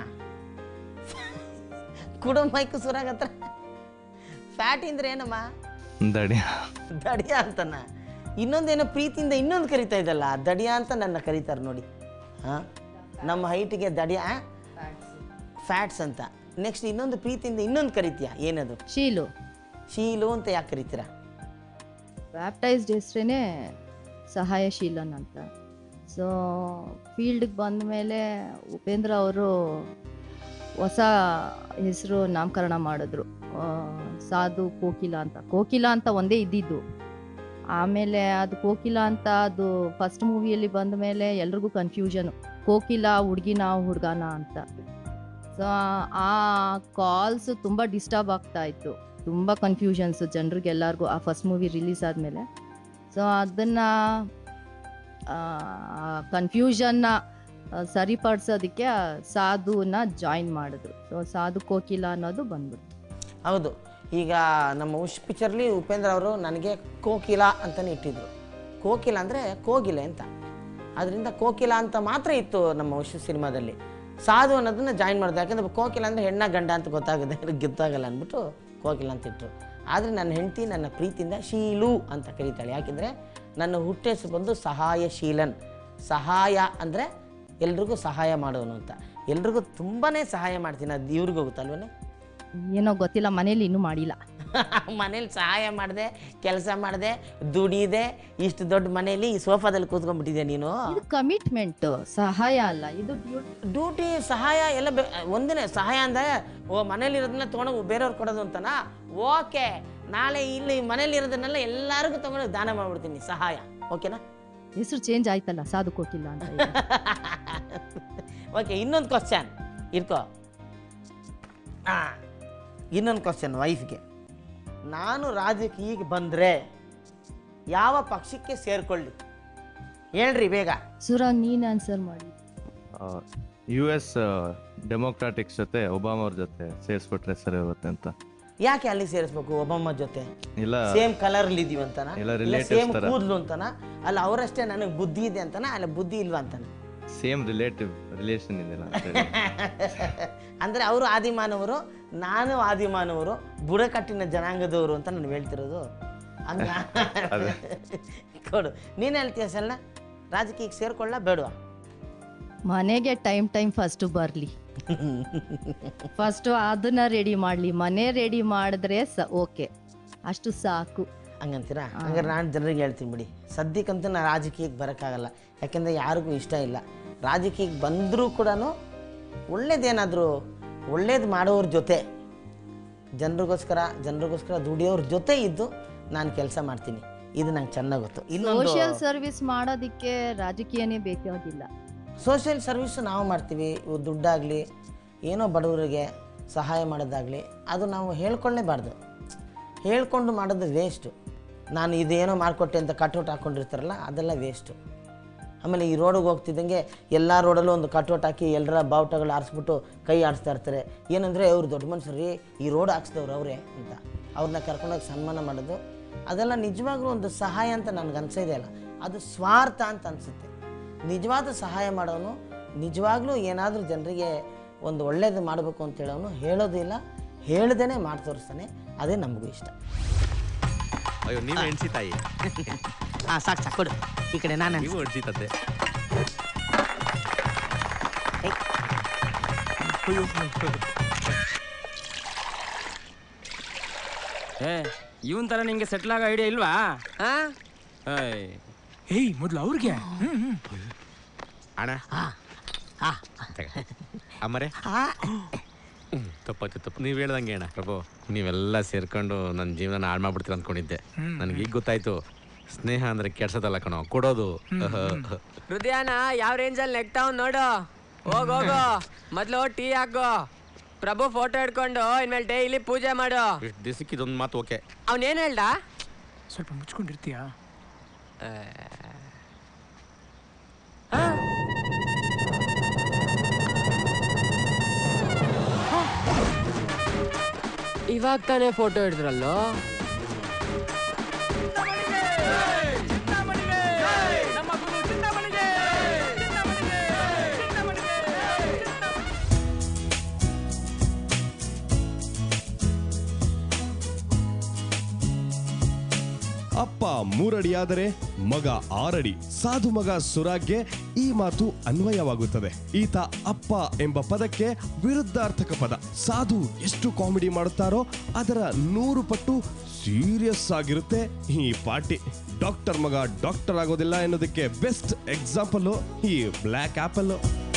ಕುಡು ಮೈಕು ಸುರಾಗತ್ರ ಫ್ಯಾಟಿ ಅಂದ್ರೆ ಏನಮ್ಮ ದಡಿ ದಡಿಯ ಅಂತನ ಇನ್ನೊಂದೇನೋ ಪ್ರೀತಿಯಿಂದ ಇನ್ನೊಂದು ಕರಿತಾ ಇದ್ದಲ್ಲ ದಡಿಯ ಅಂತ ನನ್ನ ಕರೀತಾರೆ ನೋಡಿ ಹಾಂ ನಮ್ಮ ಹೈಟಿಗೆ ದಡಿಯ ಫ್ಯಾಟ್ಸ್ ಅಂತ ನೆಕ್ಸ್ಟ್ ಇನ್ನೊಂದು ಪ್ರೀತಿಯಿಂದ ಇನ್ನೊಂದು ಕರಿತೀಯ ಏನದು ಶೀಲು ಶೀಲು ಅಂತ ಯಾಕೆ ಕರಿತೀರಾ ಬ್ಯಾಪ್ಟೈಸ್ಡ್ ಹೆಸ್ರೇ ಸಹಾಯಶೀಲನ್ ಅಂತ ಸೊ ಫೀಲ್ಡ್ಗೆ ಬಂದ ಮೇಲೆ ಉಪೇಂದ್ರ ಅವರು ಹೊಸ ಹೆಸರು ನಾಮಕರಣ ಮಾಡಿದ್ರು ಆ, ಸಾಧು ಕೋಕಿಲ ಅಂತ ಕೋಕಿಲ ಅಂತ ಒಂದೇ ಇದ್ದಿದ್ದು ಆಮೇಲೆ ಅದು ಕೋಕಿಲ ಅಂತ ಅದು ಫಸ್ಟ್ ಮೂವಿಯಲ್ಲಿ ಬಂದ ಮೇಲೆ ಎಲ್ರಿಗೂ ಕನ್ಫ್ಯೂಷನ್ ಕೋಕಿಲ ಹುಡುಗಿನ ಹುಡುಗನ ಅಂತ ಸೊ ಆ ಕಾಲ್ಸ್ ತುಂಬ ಡಿಸ್ಟರ್ಬ್ ಆಗ್ತಾ ಇತ್ತು ತುಂಬ ಕನ್ಫ್ಯೂಷನ್ಸ್ ಜನರಿಗೆ ಎಲ್ಲರಿಗೂ ಆ ಫಸ್ಟ್ ಮೂವಿ ರಿಲೀಸ್ ಆದಮೇಲೆ ಸೊ ಅದನ್ನು ಕನ್ಫ್ಯೂಷನ್ನ ಸರಿಪಡಿಸೋದಕ್ಕೆ ಆ ಸಾಧುನ ಜಾಯಿನ್ ಮಾಡಿದ್ರು ಸೊ ಸಾಧು ಕೋಕಿಲ ಅನ್ನೋದು ಬಂದ್ಬಿಡ್ತು ಹೌದು ಈಗ ನಮ್ಮ ಉಷ್ ಪಿಕ್ಚರ್ಲಿ ಉಪೇಂದ್ರ ಅವರು ನನಗೆ ಕೋಕಿಲ ಅಂತಲೇ ಇಟ್ಟಿದ್ರು ಕೋಕಿಲ ಅಂದರೆ ಕೋಗಿಲೆ ಅಂತ ಅದರಿಂದ ಕೋಕಿಲ ಅಂತ ಮಾತ್ರ ಇತ್ತು ನಮ್ಮ ಉಷ್ ಸಿನಿಮಾದಲ್ಲಿ ಸಾಧು ಅನ್ನೋದನ್ನ ಜಾಯಿನ್ ಮಾಡಿದೆ ಯಾಕಂದ್ರೆ ಕೋಕಿಲ ಅಂದರೆ ಹೆಣ್ಣ ಗಂಡ ಅಂತ ಗೊತ್ತಾಗುತ್ತೆ ಗೊತ್ತಾಗಲ್ಲ ಅಂದ್ಬಿಟ್ಟು ಕೋಕಿಲ ಅಂತ ಇಟ್ಟರು ಆದರೆ ನನ್ನ ಹೆಂಡತಿ ನನ್ನ ಪ್ರೀತಿಯಿಂದ ಶೀಲು ಅಂತ ಕರೀತಾಳೆ ಯಾಕೆಂದರೆ ನನ್ನ ಹುಟ್ಟೆಸರು ಬಂದು ಸಹಾಯಶೀಲನ್ ಸಹಾಯ ಅಂದರೆ ಎಲ್ರಿಗೂ ಸಹಾಯ ಮಾಡೋನು ಅಂತ ಎಲ್ರಿಗೂ ತುಂಬಾ ಸಹಾಯ ಮಾಡ್ತೀನಿ ಅದು ಇವ್ರಿಗೂ ಗೊತ್ತಲ್ವೇ ಏನೋ ಗೊತ್ತಿಲ್ಲ ಮನೇಲಿ ಇನ್ನೂ ಮಾಡಿಲ್ಲ ಮನೇಲಿ ಸಹಾಯ ಮಾಡಿದೆ ಕೆಲಸ ಮಾಡಿದೆ ದುಡಿದೆ ಇಷ್ಟು ದೊಡ್ಡ ಮನೇಲಿ ಈ ಸೋಫಾದಲ್ಲಿ ಕೂತ್ಕೊಂಡ್ಬಿಟ್ಟಿದ್ಯಾ ನೀನು ಇದು ಕಮಿಟ್ಮೆಂಟ್ ಸಹಾಯ ಅಲ್ಲ ಇದು ಡ್ಯೂಟಿ ಡ್ಯೂಟಿ ಸಹಾಯ ಎಲ್ಲ ಬೆ- ಒಂದಿನ ಸಹಾಯ ಅಂದರೆ ಓ ಮನೇಲಿ ಇರೋದನ್ನ ತೊಗೊಂಡು ಬೇರೆಯವ್ರು ಕೊಡೋದು ಅಂತನಾ ಓಕೆ ನಾಳೆ ಇಲ್ಲಿ ಮನೇಲಿ ಇರೋದನ್ನೆಲ್ಲ ಎಲ್ಲರಿಗೂ ತೊಗೊಂಡು ದಾನ ಮಾಡ್ಬಿಡ್ತೀನಿ ಸಹಾಯ ಓಕೆನಾ ಹೆಸರು ಚೇಂಜ್ ಆಯ್ತಲ್ಲ ಸಾಧು ಕೋಕಿಲ್ಲ ಅಂತ ಈಗ. ಓಕೆ ಇನ್ನೊಂದು ಕ್ವಶನ್ ಇರ್ಕೋ ಹಾಂ ಇನ್ನೊಂದು ಕ್ವಶನ್ ವೈಫ್ಗೆ ನಾನು ರಾಜಕೀಯಕ್ಕೆ ಬಂದರೆ ಯಾವ ಪಕ್ಷಕ್ಕೆ ಸೇರ್ಕೊಳ್ಳಿ ಹೇಳ್ರಿ ಬೇಗ ಸುರ ನೀನ್ ಆನ್ಸರ್ ಮಾಡಿ ಯು ಎಸ್ ಡೆಮೋಕ್ರಾಟಿಕ್ಸ್ ಜೊತೆ ಒಬಾಮ ಅವ್ರ ಜೊತೆ ಸೇರಿಸ್ಬಿಟ್ರೆ ಸರಿ ಹೋಗುತ್ತೆ ಅಂತ ಯಾಕೆ ಅಲ್ಲಿ ಸೇರಿಸ್ಬೇಕು ಒಬ್ಬಮ್ಮ ಜೊತೆ ಇಲ್ಲ ಸೇಮ್ ಕಲರ್ ಇದೀವಿ ಅಂತನ ಎಲ್ಲ relatives ಸೇಮ್ ತರ. ಕೂದ್ಲು ಅಂತನ ಅಲ್ಲ ಅವರಷ್ಟೇ ನನಗೆ ಬುದ್ಧಿ ಇದೆ ಅಂತನ ಅಲ್ಲ ಬುದ್ಧಿ ಇಲ್ವಾ ಅಂತಾನ ಸೇಮ್ ರಿಲೇಟಿವ್ ರಿಲೇಷನ್ ಇದೆಯಲ್ಲ ಅಂತ ಹೇಳಿ. ಅಂದರೆ ಅವರು ಆದಿಮಾನವರು ನಾನು ಆದಿಮಾನವರು ಬುಡಕಟ್ಟಿನ ಜನಾಂಗದವರು ಅಂತ ನಾನು ಹೇಳ್ತಿರೋದು ಹಂಗ ಕೊಡು ನೀನು ಹೇಳ್ತೀಯ ಸಲ್ಲ ರಾಜಕೀಯಕ್ಕೆ ಸೇರ್ಕೊಳ್ಳ ಬೇಡವಾ ಮನೆಗೆ ಟೈಮ್ ಟೈಮ್ ಫಸ್ಟ್ ಬರಲಿ ಫಸ್ಟ್ ಅದನ್ನ ರೆಡಿ ಮಾಡಲಿ ಮನೆ ರೆಡಿ ಮಾಡಿದ್ರೆ ಸ ಓಕೆ ಅಷ್ಟು ಸಾಕು ಹಂಗಂತೀರಾ ಹಂಗಾರೆ ನಾನು ಜನರಿಗೆ ಹೇಳ್ತೀನಿ ಬಿಡಿ ಸದ್ಯಕ್ಕಂತೂ ನಾನು ರಾಜಕೀಯಕ್ಕೆ ಬರೋಕ್ಕಾಗಲ್ಲ ಯಾಕೆಂದರೆ ಯಾರಿಗೂ ಇಷ್ಟ ಇಲ್ಲ ರಾಜಕೀಯಕ್ಕೆ ಬಂದರೂ ಕೂಡ ಒಳ್ಳೇದೇನಾದರೂ ಒಳ್ಳೇದು ಮಾಡೋರ ಜೊತೆ ಜನರಿಗೋಸ್ಕರ ಜನರಿಗೋಸ್ಕರ ದುಡಿಯೋರ ಜೊತೆ ಇದ್ದು ನಾನು ಕೆಲಸ ಮಾಡ್ತೀನಿ ಇದು ನಂಗೆ ಚೆನ್ನಾಗಿ ಗೊತ್ತು ಇನ್ನೊಂದು ಸೋಷಿಯಲ್ ಸರ್ವಿಸ್ ಮಾಡೋದಕ್ಕೆ ರಾಜಕೀಯನೇ ಬೇಕಾಗಿಲ್ಲ ಸೋಷಿಯಲ್ ಸರ್ವಿಸ್ ನಾವು ಮಾಡ್ತೀವಿ ಇವು ದುಡ್ಡಾಗಲಿ ಏನೋ ಬಡವರಿಗೆ ಸಹಾಯ ಮಾಡೋದಾಗಲಿ ಅದು ನಾವು ಹೇಳ್ಕೊಳ್ಳೇಬಾರ್ದು ಹೇಳ್ಕೊಂಡು ಮಾಡೋದು ವೇಸ್ಟು ನಾನು ಇದೇನೋ ಮಾಡಿಕೊಟ್ಟೆ ಅಂತ ಕಟ್ಔಟ್ ಹಾಕ್ಕೊಂಡಿರ್ತಾರಲ್ಲ ಅದೆಲ್ಲ ವೇಸ್ಟು ಆಮೇಲೆ ಈ ರೋಡಿಗೆ ಹೋಗ್ತಿದ್ದಂಗೆ ಎಲ್ಲ ರೋಡಲ್ಲೂ ಒಂದು ಕಟ್ಔಟ್ ಹಾಕಿ ಎಲ್ಲರ ಬಾವುಟಗಳು ಆರಿಸ್ಬಿಟ್ಟು ಕೈ ಆಡಿಸ್ತಾ ಇರ್ತಾರೆ ಏನಂದರೆ ಅವ್ರು ದೊಡ್ಡ ಮನುಷ್ಯರು ರೀ ಈ ರೋಡ್ ಹಾಕ್ಸಿದವ್ರು ಅವರೇ ಅಂತ ಅವ್ರನ್ನ ಕರ್ಕೊಂಡೋಗಿ ಸನ್ಮಾನ ಮಾಡೋದು ಅದೆಲ್ಲ ನಿಜವಾಗ್ಲೂ ಒಂದು ಸಹಾಯ ಅಂತ ನನಗೆ ಅನ್ಸೋದೇ ಅಲ್ಲ ಅದು ಸ್ವಾರ್ಥ ಅಂತ ಅನಿಸುತ್ತೆ ನಿಜವಾದ ಸಹಾಯ ಮಾಡೋನು ನಿಜವಾಗ್ಲೂ ಏನಾದರೂ ಜನರಿಗೆ ಒಂದು ಒಳ್ಳೇದು ಮಾಡಬೇಕು ಅಂತ ಹೇಳೋನು ಹೇಳೋದು ಇಲ್ಲ ಹೇಳ್ದೇನೆ ಮಾಡಿ ತೋರಿಸ್ತಾನೆ ಅದೇ ನಮಗೂ ಇಷ್ಟ ಅಯ್ಯೋ ನೀವು ಎಣ್ಸಿ ತಾಯಿ ಹಾಂ ಸಾಕು ಸಾಕು ಕೊಡು ಈ ಕಡೆ ನಾನು ನೀವು ಎಣ್ಸಿ ತದ್ದೆ ಏ ಇವನ್ ತರ ನಿಂಗೆ ಸೆಟ್ಲ್ ಆಗೋ ಐಡಿಯಾ ಇಲ್ವಾ ಆ? ಏಯ್ ಏಯ್ ಮೊದ್ಲು ಅವ್ರಿಗೆ ಅಣ್ಣ ತಗ. ಅಮ್ಮರೇ ಹ್ಮ್, ತಪ್ಪಾಯ್ತು ತಪ್ಪು ನೀವು ಹೇಳ್ದಂಗೆ ಅಣ್ಣ ಪ್ರಭು ನೀವೆಲ್ಲ ಸೇರ್ಕೊಂಡು ನನ್ನ ಜೀವನ ಹಾಳು ಮಾಡ್ಬಿಡ್ತೀರ ಅಂದ್ಕೊಂಡಿದ್ದೆ ನನಗೆ ಈಗ ಗೊತ್ತಾಯ್ತು ಸ್ನೇಹ ಅಂದ್ರೆ ಕೆಡ್ಸೋದಲ್ಲ ಕಣೋ ಕೊಡೋದು ಹೃದಯನ ಯಾವ ರೇಂಜಲ್ಲಿ ನೆಗ್ತಾವ್ ನೋಡು ಹೋಗ್ ಹೋಗು ಮೊದ್ಲು ಟೀ ಹಾಕೋ ಪ್ರಭು ಫೋಟೋ ಹಿಡ್ಕೊಂಡು ಇನ್ಮೇಲೆ ಡೈಲಿ ಪೂಜೆ ಮಾಡು ಇಷ್ಟು ದಿವಸಕ್ಕೆ ಇದೊಂದು ಮಾತು ಓಕೆ ಅವನೇನ್ ಹೇಳ್ದ ಸ್ವಲ್ಪ ಮುಚ್ಕೊಂಡಿರ್ತೀಯಾ ಇವಾಗ ತಾನೇ ಫೋಟೋ ಹಿಡಿದ್ರಲ್ಲೋ ಅಪ್ಪ ಮೂರಡಿಯಾದರೆ ಮಗ ಆರಡಿ ಸಾಧು ಮಗ ಸುರಾಗ್ಗೆ ಈ ಮಾತು ಅನ್ವಯವಾಗುತ್ತದೆ ಈತ ಅಪ್ಪ ಎಂಬ ಪದಕ್ಕೆ ವಿರುದ್ಧಾರ್ಥಕ ಪದ ಸಾಧು ಎಷ್ಟು ಕಾಮಿಡಿ ಮಾಡುತ್ತಾರೋ ಅದರ ನೂರು ಪಟ್ಟು ಸೀರಿಯಸ್ ಆಗಿರುತ್ತೆ ಈ ಪಾರ್ಟಿ ಡಾಕ್ಟರ್ ಮಗ ಡಾಕ್ಟರ್ ಆಗೋದಿಲ್ಲ ಎನ್ನುವುದಕ್ಕೆ ಬೆಸ್ಟ್ ಎಕ್ಸಾಂಪಲ್ ಈ ಬ್ಲ್ಯಾಕ್ ಆಪಲ್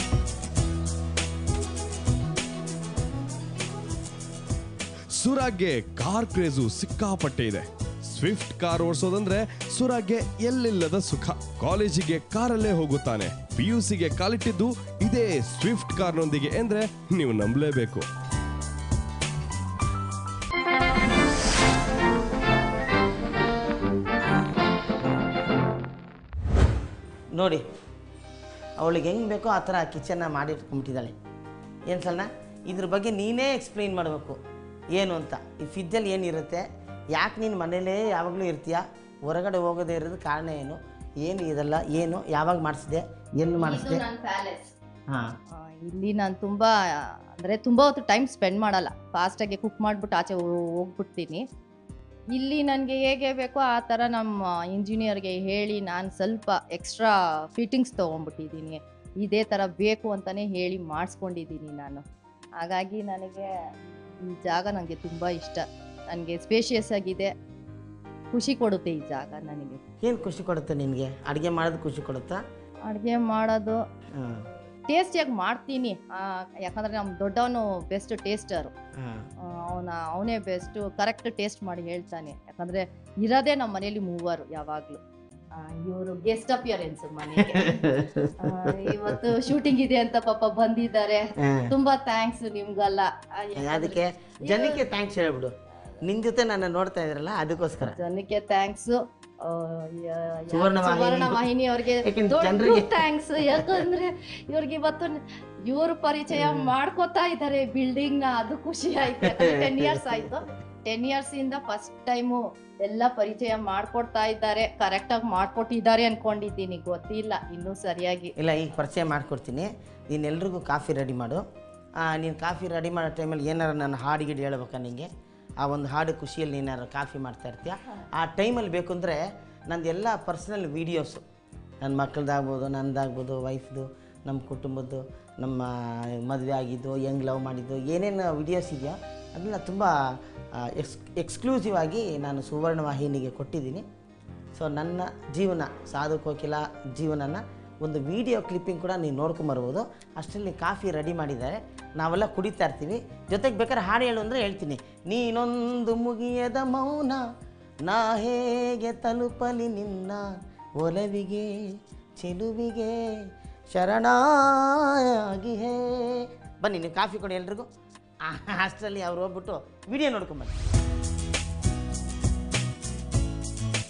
ಸುರಾಗ್ಗೆ ಕಾರ್ ಕ್ರೇಜು ಸಿಕ್ಕಾಪಟ್ಟೆ ಇದೆ ಸ್ವಿಫ್ಟ್ ಕಾರ್ ಓಡಿಸೋದಂದ್ರೆ ಸುರಾಗ್ಗೆ ಎಲ್ಲಿಲ್ಲದ ಸುಖ ಕಾಲೇಜಿಗೆ ಕಾರಲ್ಲೇ ಹೋಗುತ್ತಾನೆ ಪಿ ಯು ಸಿಗೆ ಕಾಲಿಟ್ಟಿದ್ದು ಇದೇ ಸ್ವಿಫ್ಟ್ ಕಾರ್ನೊಂದಿಗೆ ಅಂದ್ರೆ ನೀವು ನಂಬಲೇಬೇಕು ನೋಡಿ ಅವಳಿಗೆ ಹೆಂಗೆ ಬೇಕೋ ಆ ಥರ ಕಿಚನ್ನ ಮಾಡಿಟ್ಕೊಂಬಿಟ್ಟಿದ್ದಾಳೆ ಏನು ಸಣ್ಣ ಇದ್ರ ಬಗ್ಗೆ ನೀನೇ ಎಕ್ಸ್ಪ್ಲೈನ್ ಮಾಡಬೇಕು ಏನು ಅಂತ ಈ ಫ್ರಿಜ್ಜಲ್ಲಿ ಏನಿರುತ್ತೆ ಯಾಕೆ ನೀನು ಮನೇಲೇ ಯಾವಾಗಲೂ ಇರ್ತೀಯ ಹೊರಗಡೆ ಹೋಗೋದೇ ಇರೋದು ಕಾರಣ ಏನು ಏನು ಇದೆಲ್ಲ ಏನು ಯಾವಾಗ ಮಾಡಿಸಿದೆ ಎಲ್ಲಿ ಮಾಡಿಸಿದೆ ಪ್ಯಾಲೇಸ್ ಹಾಂ ಇಲ್ಲಿ ನಾನು ತುಂಬಾ ಅಂದ್ರೆ ತುಂಬಾ ಹೊತ್ತು ಟೈಮ್ ಸ್ಪೆಂಡ್ ಮಾಡಲ್ಲ ಫಾಸ್ಟಾಗಿ ಕುಕ್ ಮಾಡ್ಬಿಟ್ಟು ಆಚೆ ಹೋ- ಹೋಗ್ಬಿಡ್ತೀನಿ ಇಲ್ಲಿ ನನಗೆ ಹೇಗೆ ಬೇಕೋ ಆ ಥರ ನಮ್ಮ ಇಂಜಿನಿಯರ್ಗೆ ಹೇಳಿ ನಾನು ಸ್ವಲ್ಪ ಎಕ್ಸ್ಟ್ರಾ ಫಿಟ್ಟಿಂಗ್ಸ್ ತೊಗೊಂಡ್ಬಿಟ್ಟಿದ್ದೀನಿ ಇದೇ ಥರ ಬೇಕು ಅಂತಲೇ ಹೇಳಿ ಮಾಡಿಸ್ಕೊಂಡಿದ್ದೀನಿ ನಾನು ಹಾಗಾಗಿ ನನಗೆ ಈ ಜಾಗ ನನಗೆ ತುಂಬ ಇಷ್ಟ ನನಗೆ ಸ್ಪೇಷಿಯಸ್ ಆಗಿದೆ ಖುಷಿ ಕೊಡುತ್ತೆ ಈ ಜಾಗ ನನಗೆ ಏನು ಖುಷಿ ಕೊಡುತ್ತೆ ನಿನಗೆ ಅಡುಗೆ ಮಾಡೋದು ಖುಷಿ ಕೊಡುತ್ತಾ ಅಡುಗೆ ಮಾಡೋದು ಹಾಂ ಟೇಸ್ಟಿಯಾಗಿ ಮಾಡ್ತೀನಿ ಆ, ಯಾಕಂದ್ರೆ ನಮ್ಮ ದೊಡ್ಡವನು ಬೆಸ್ಟ್ ಟೇಸ್ಟರು ಹಾಂ ಅವನ ಅವನೇ ಬೆಸ್ಟು ಕರೆಕ್ಟ್ ಟೇಸ್ಟ್ ಮಾಡಿ ಹೇಳ್ತಾನೆ ಯಾಕಂದ್ರೆ ಇರೋದೇ ನಮ್ಮ ಮನೇಲಿ ಮೂವರು ಯಾವಾಗಲೂ ಇವರು ಗೆಸ್ಟ್ ಅಪಿಯರೆನ್ಸ್ ಮನೆಗೆ ಆ, ಇವತ್ತು ಶೂಟಿಂಗ್ ಇದೆ ಅಂತ ಪಾಪ ಬಂದಿದ್ದಾರೆ ತುಂಬಾ ಥ್ಯಾಂಕ್ಸ್ ನಿಮ್ಗೆಲ್ಲ ಆ, ಯಾಕಂದ್ರೆ ಅದಕ್ಕೆ ಜನಕ್ಕೆ ಥ್ಯಾಂಕ್ಸ್ ಹೇಳ್ಬಿಡು ನಿನ್ನ ಜೊತೆ ನನ್ನ ನೋಡ್ತಾ ಇದ್ರಲ್ಲ ಅದಕ್ಕೋಸ್ಕರ ಜನಕ್ಕೆ ಥ್ಯಾಂಕ್ಸ್ ಸುವರ್ಣ ವಾಹಿನಿ. ಸುವರ್ಣ ವಾಹಿನಿ ಅವ್ರಿಗೆ ಯಾಕಂದ್ರೆ ದೊಡ್ಡ ಜನ್ರಿಗೆ- ಥ್ಯಾಂಕ್ಸ್ ಯಾಕಂದ್ರೆ ಇವ್ರಿಗೆ ಇವತ್ತು ಇವರು ಪರಿಚಯ ಮಾಡ್ಕೋತಾ ಇದ್ದಾರೆ ಬಿಲ್ಡಿಂಗ್ ನ ಅದು ಖುಷಿ ಆಯ್ತು ಟೆನ್ ಇಯರ್ಸ್ ಆಯ್ತು ಟೆನ್ ಇಯರ್ಸ್ ಇಂದ ಫಸ್ಟ್ ಟೈಮು ಎಲ್ಲ ಪರಿಚಯ ಮಾಡ್ಕೊಡ್ತಾ ಇದ್ದಾರೆ ಕರೆಕ್ಟ್ ಆಗಿ ಮಾಡ್ಕೊಟ್ಟಿದ್ದಾರೆ ಅನ್ಕೊಂಡಿದ್ದೀನಿ ಗೊತ್ತಿಲ್ಲ ಇನ್ನೂ ಸರಿಯಾಗಿ ಇಲ್ಲ ಈಗ ಪರಿಚಯ ಮಾಡಿಕೊಡ್ತೀನಿ ನೀನು ಎಲ್ರಿಗೂ ಕಾಫಿ ರೆಡಿ ಮಾಡು ನೀನು ಕಾಫಿ ರೆಡಿ ಮಾಡೋ ಟೈಮಲ್ಲಿ ಏನಾರು ನನ್ನ ಹಾಡು ಗಿಡು ಹೇಳ್ಬೇಕಾ ನಿಂಗೆ ಆ ಒಂದು ಹಾಡು ಖುಷಿಯಲ್ಲಿ ನೀನಾರು ಕಾಫಿ ಮಾಡ್ತಾ ಇರ್ತೀಯ ಆ ಟೈಮಲ್ಲಿ ಬೇಕು ಅಂದರೆ ನಂದು ಎಲ್ಲ ಪರ್ಸ್ನಲ್ ವೀಡಿಯೋಸು ನನ್ನ ಮಕ್ಕಳದಾಗ್ಬೋದು ನಂದಾಗ್ಬೋದು ವೈಫ್ದು ನಮ್ಮ ಕುಟುಂಬದ್ದು ನಮ್ಮ ಮದುವೆ ಆಗಿದ್ದು ಹೆಂಗೆ ಲವ್ ಮಾಡಿದ್ದು ಏನೇನು ವಿಡಿಯೋಸ್ ಇದೆಯೋ ಅದನ್ನ ತುಂಬ ಎಕ್ಸ್ ಎಕ್ಸ್ಕ್ಲೂಸಿವ್ ಆಗಿ ನಾನು ಸುವರ್ಣ ವಾಹಿನಿಗೆ ಕೊಟ್ಟಿದ್ದೀನಿ ಸೊ ನನ್ನ ಜೀವನ ಸಾಧು ಕೋಕಿಲ ಜೀವನನ ಒಂದು ವಿಡಿಯೋ ಕ್ಲಿಪ್ಪಿಂಗ್ ಕೂಡ ನೀವು ನೋಡ್ಕೊಂಬರ್ಬೋದು ಅಷ್ಟರಲ್ಲಿ ಕಾಫಿ ರೆಡಿ ಮಾಡಿದ್ದಾರೆ ನಾವೆಲ್ಲ ಕುಡಿತಾ ಇರ್ತೀವಿ ಜೊತೆಗೆ ಬೇಕಾದ್ರೆ ಹಾಡು ಹೇಳು ಅಂದರೆ ಹೇಳ್ತೀನಿ ನೀನೊಂದು ಮುಗಿಯದ ಮೌನ ನಾ ಹೇಗೆ ತಲುಪಲಿ ನಿನ್ನ ಒಲವಿಗೆ ಚೆಲುವಿಗೆ ಶರಣಾಗಿ ಹೇ ಬನ್ನಿ ನೀವು ಕಾಫಿ ಕೊಡಿ ಎಲ್ರಿಗೂ ಆ, ಅಷ್ಟರಲ್ಲಿ ಅವ್ರು ಹೋಗ್ಬಿಟ್ಟು ವಿಡಿಯೋ ನೋಡ್ಕೊಂಬನ್ನಿ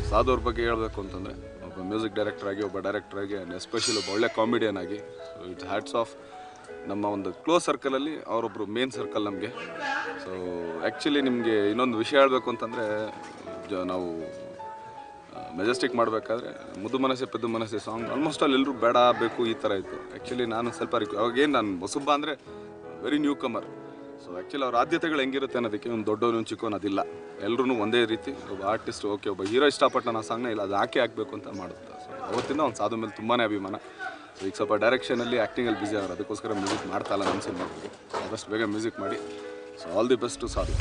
ಸಾಧುವ್ರ ಬಗ್ಗೆ ಹೇಳಬೇಕು ಅಂತಂದರೆ ಒಬ್ಬ ಮ್ಯೂಸಿಕ್ ಡೈರೆಕ್ಟರ್ ಆಗಿ ಒಬ್ಬ ಡೈರೆಕ್ಟರ್ ಆಗಿ ಆ್ಯಂಡ್ ಎಸ್ಪೆಷಲಿ ಒಬ್ಬ ಒಳ್ಳೆ ಕಾಮಿಡಿಯನ್ ಆಗಿ ಇಟ್ಸ್ ಹ್ಯಾಟ್ಸ್ ಆಫ್ ನಮ್ಮ ಒಂದು ಕ್ಲೋಸ್ ಸರ್ಕಲಲ್ಲಿ ಅವರೊಬ್ಬರು ಮೇನ್ ಸರ್ಕಲ್ ನಮಗೆ ಸೊ ಆ್ಯಕ್ಚುಲಿ ನಿಮಗೆ ಇನ್ನೊಂದು ವಿಷಯ ಹೇಳಬೇಕು ಅಂತಂದರೆ ಜ ನಾವು ಮೆಜೆಸ್ಟಿಕ್ ಮಾಡಬೇಕಾದ್ರೆ ಮುದ್ದು ಮನಸ್ಸೆ ಪೆದ್ದು ಮನಸ್ಸೆ ಸಾಂಗ್ ಆಲ್ಮೋಸ್ಟ್ ಅಲ್ಲಿ ಎಲ್ಲರೂ ಬೇಡ ಬೇಕು ಈ ಥರ ಇತ್ತು ಆ್ಯಕ್ಚುಲಿ ನಾನು ಸ್ವಲ್ಪ ರಿಕ್ ಅವಾಗೇನು ನಾನು ಹೊಸಬ್ಬ ಅಂದರೆ very newcomer so actually ಅವ್ರ ಆದ್ಯತೆಗಳು ಹೆಂಗಿರುತ್ತೆ ಅನ್ನೋದಕ್ಕೆ ಒಂದು ದೊಡ್ಡವನು ಚಿಕ್ಕವನು ಅದಿಲ್ಲ ಎಲ್ಲರೂ ಒಂದೇ ರೀತಿ ಒಬ್ಬ ಆರ್ಟಿಸ್ಟ್ ಓಕೆ ಒಬ್ಬ ಹೀರೋ ಇಷ್ಟಪಟ್ಟ ನಾನು ಸಾಂಗ್ನ ಇಲ್ಲ ಅದು ಯಾಕೆ ಹಾಕಬೇಕು ಅಂತ ಮಾಡುತ್ತೆ ಸೊ ಅವತ್ತಿಂದ ಒಂದು ಸಾಧು ಮೇಲೆ ತುಂಬಾ ಅಭಿಮಾನ ಸೊ ಈಗ ಸ್ವಲ್ಪ ಡೈರೆಕ್ಷನಲ್ಲಿ ಆ್ಯಕ್ಟಿಂಗಲ್ಲಿ ಬಿಸಿ ಆಗೋರು ಅದಕ್ಕೋಸ್ಕರ ಮ್ಯೂಸಿಕ್ ಮಾಡ್ತಾ ಇಲ್ಲ ನನ್ನ ಸಿನಿಮಾಗಳಿಗೆ ಆದಷ್ಟು ಬೇಗ ಮ್ಯೂಸಿಕ್ ಮಾಡಿ ಸೊ ಆಲ್ ದಿ ಬೆಸ್ಟ್ ಸಾಧು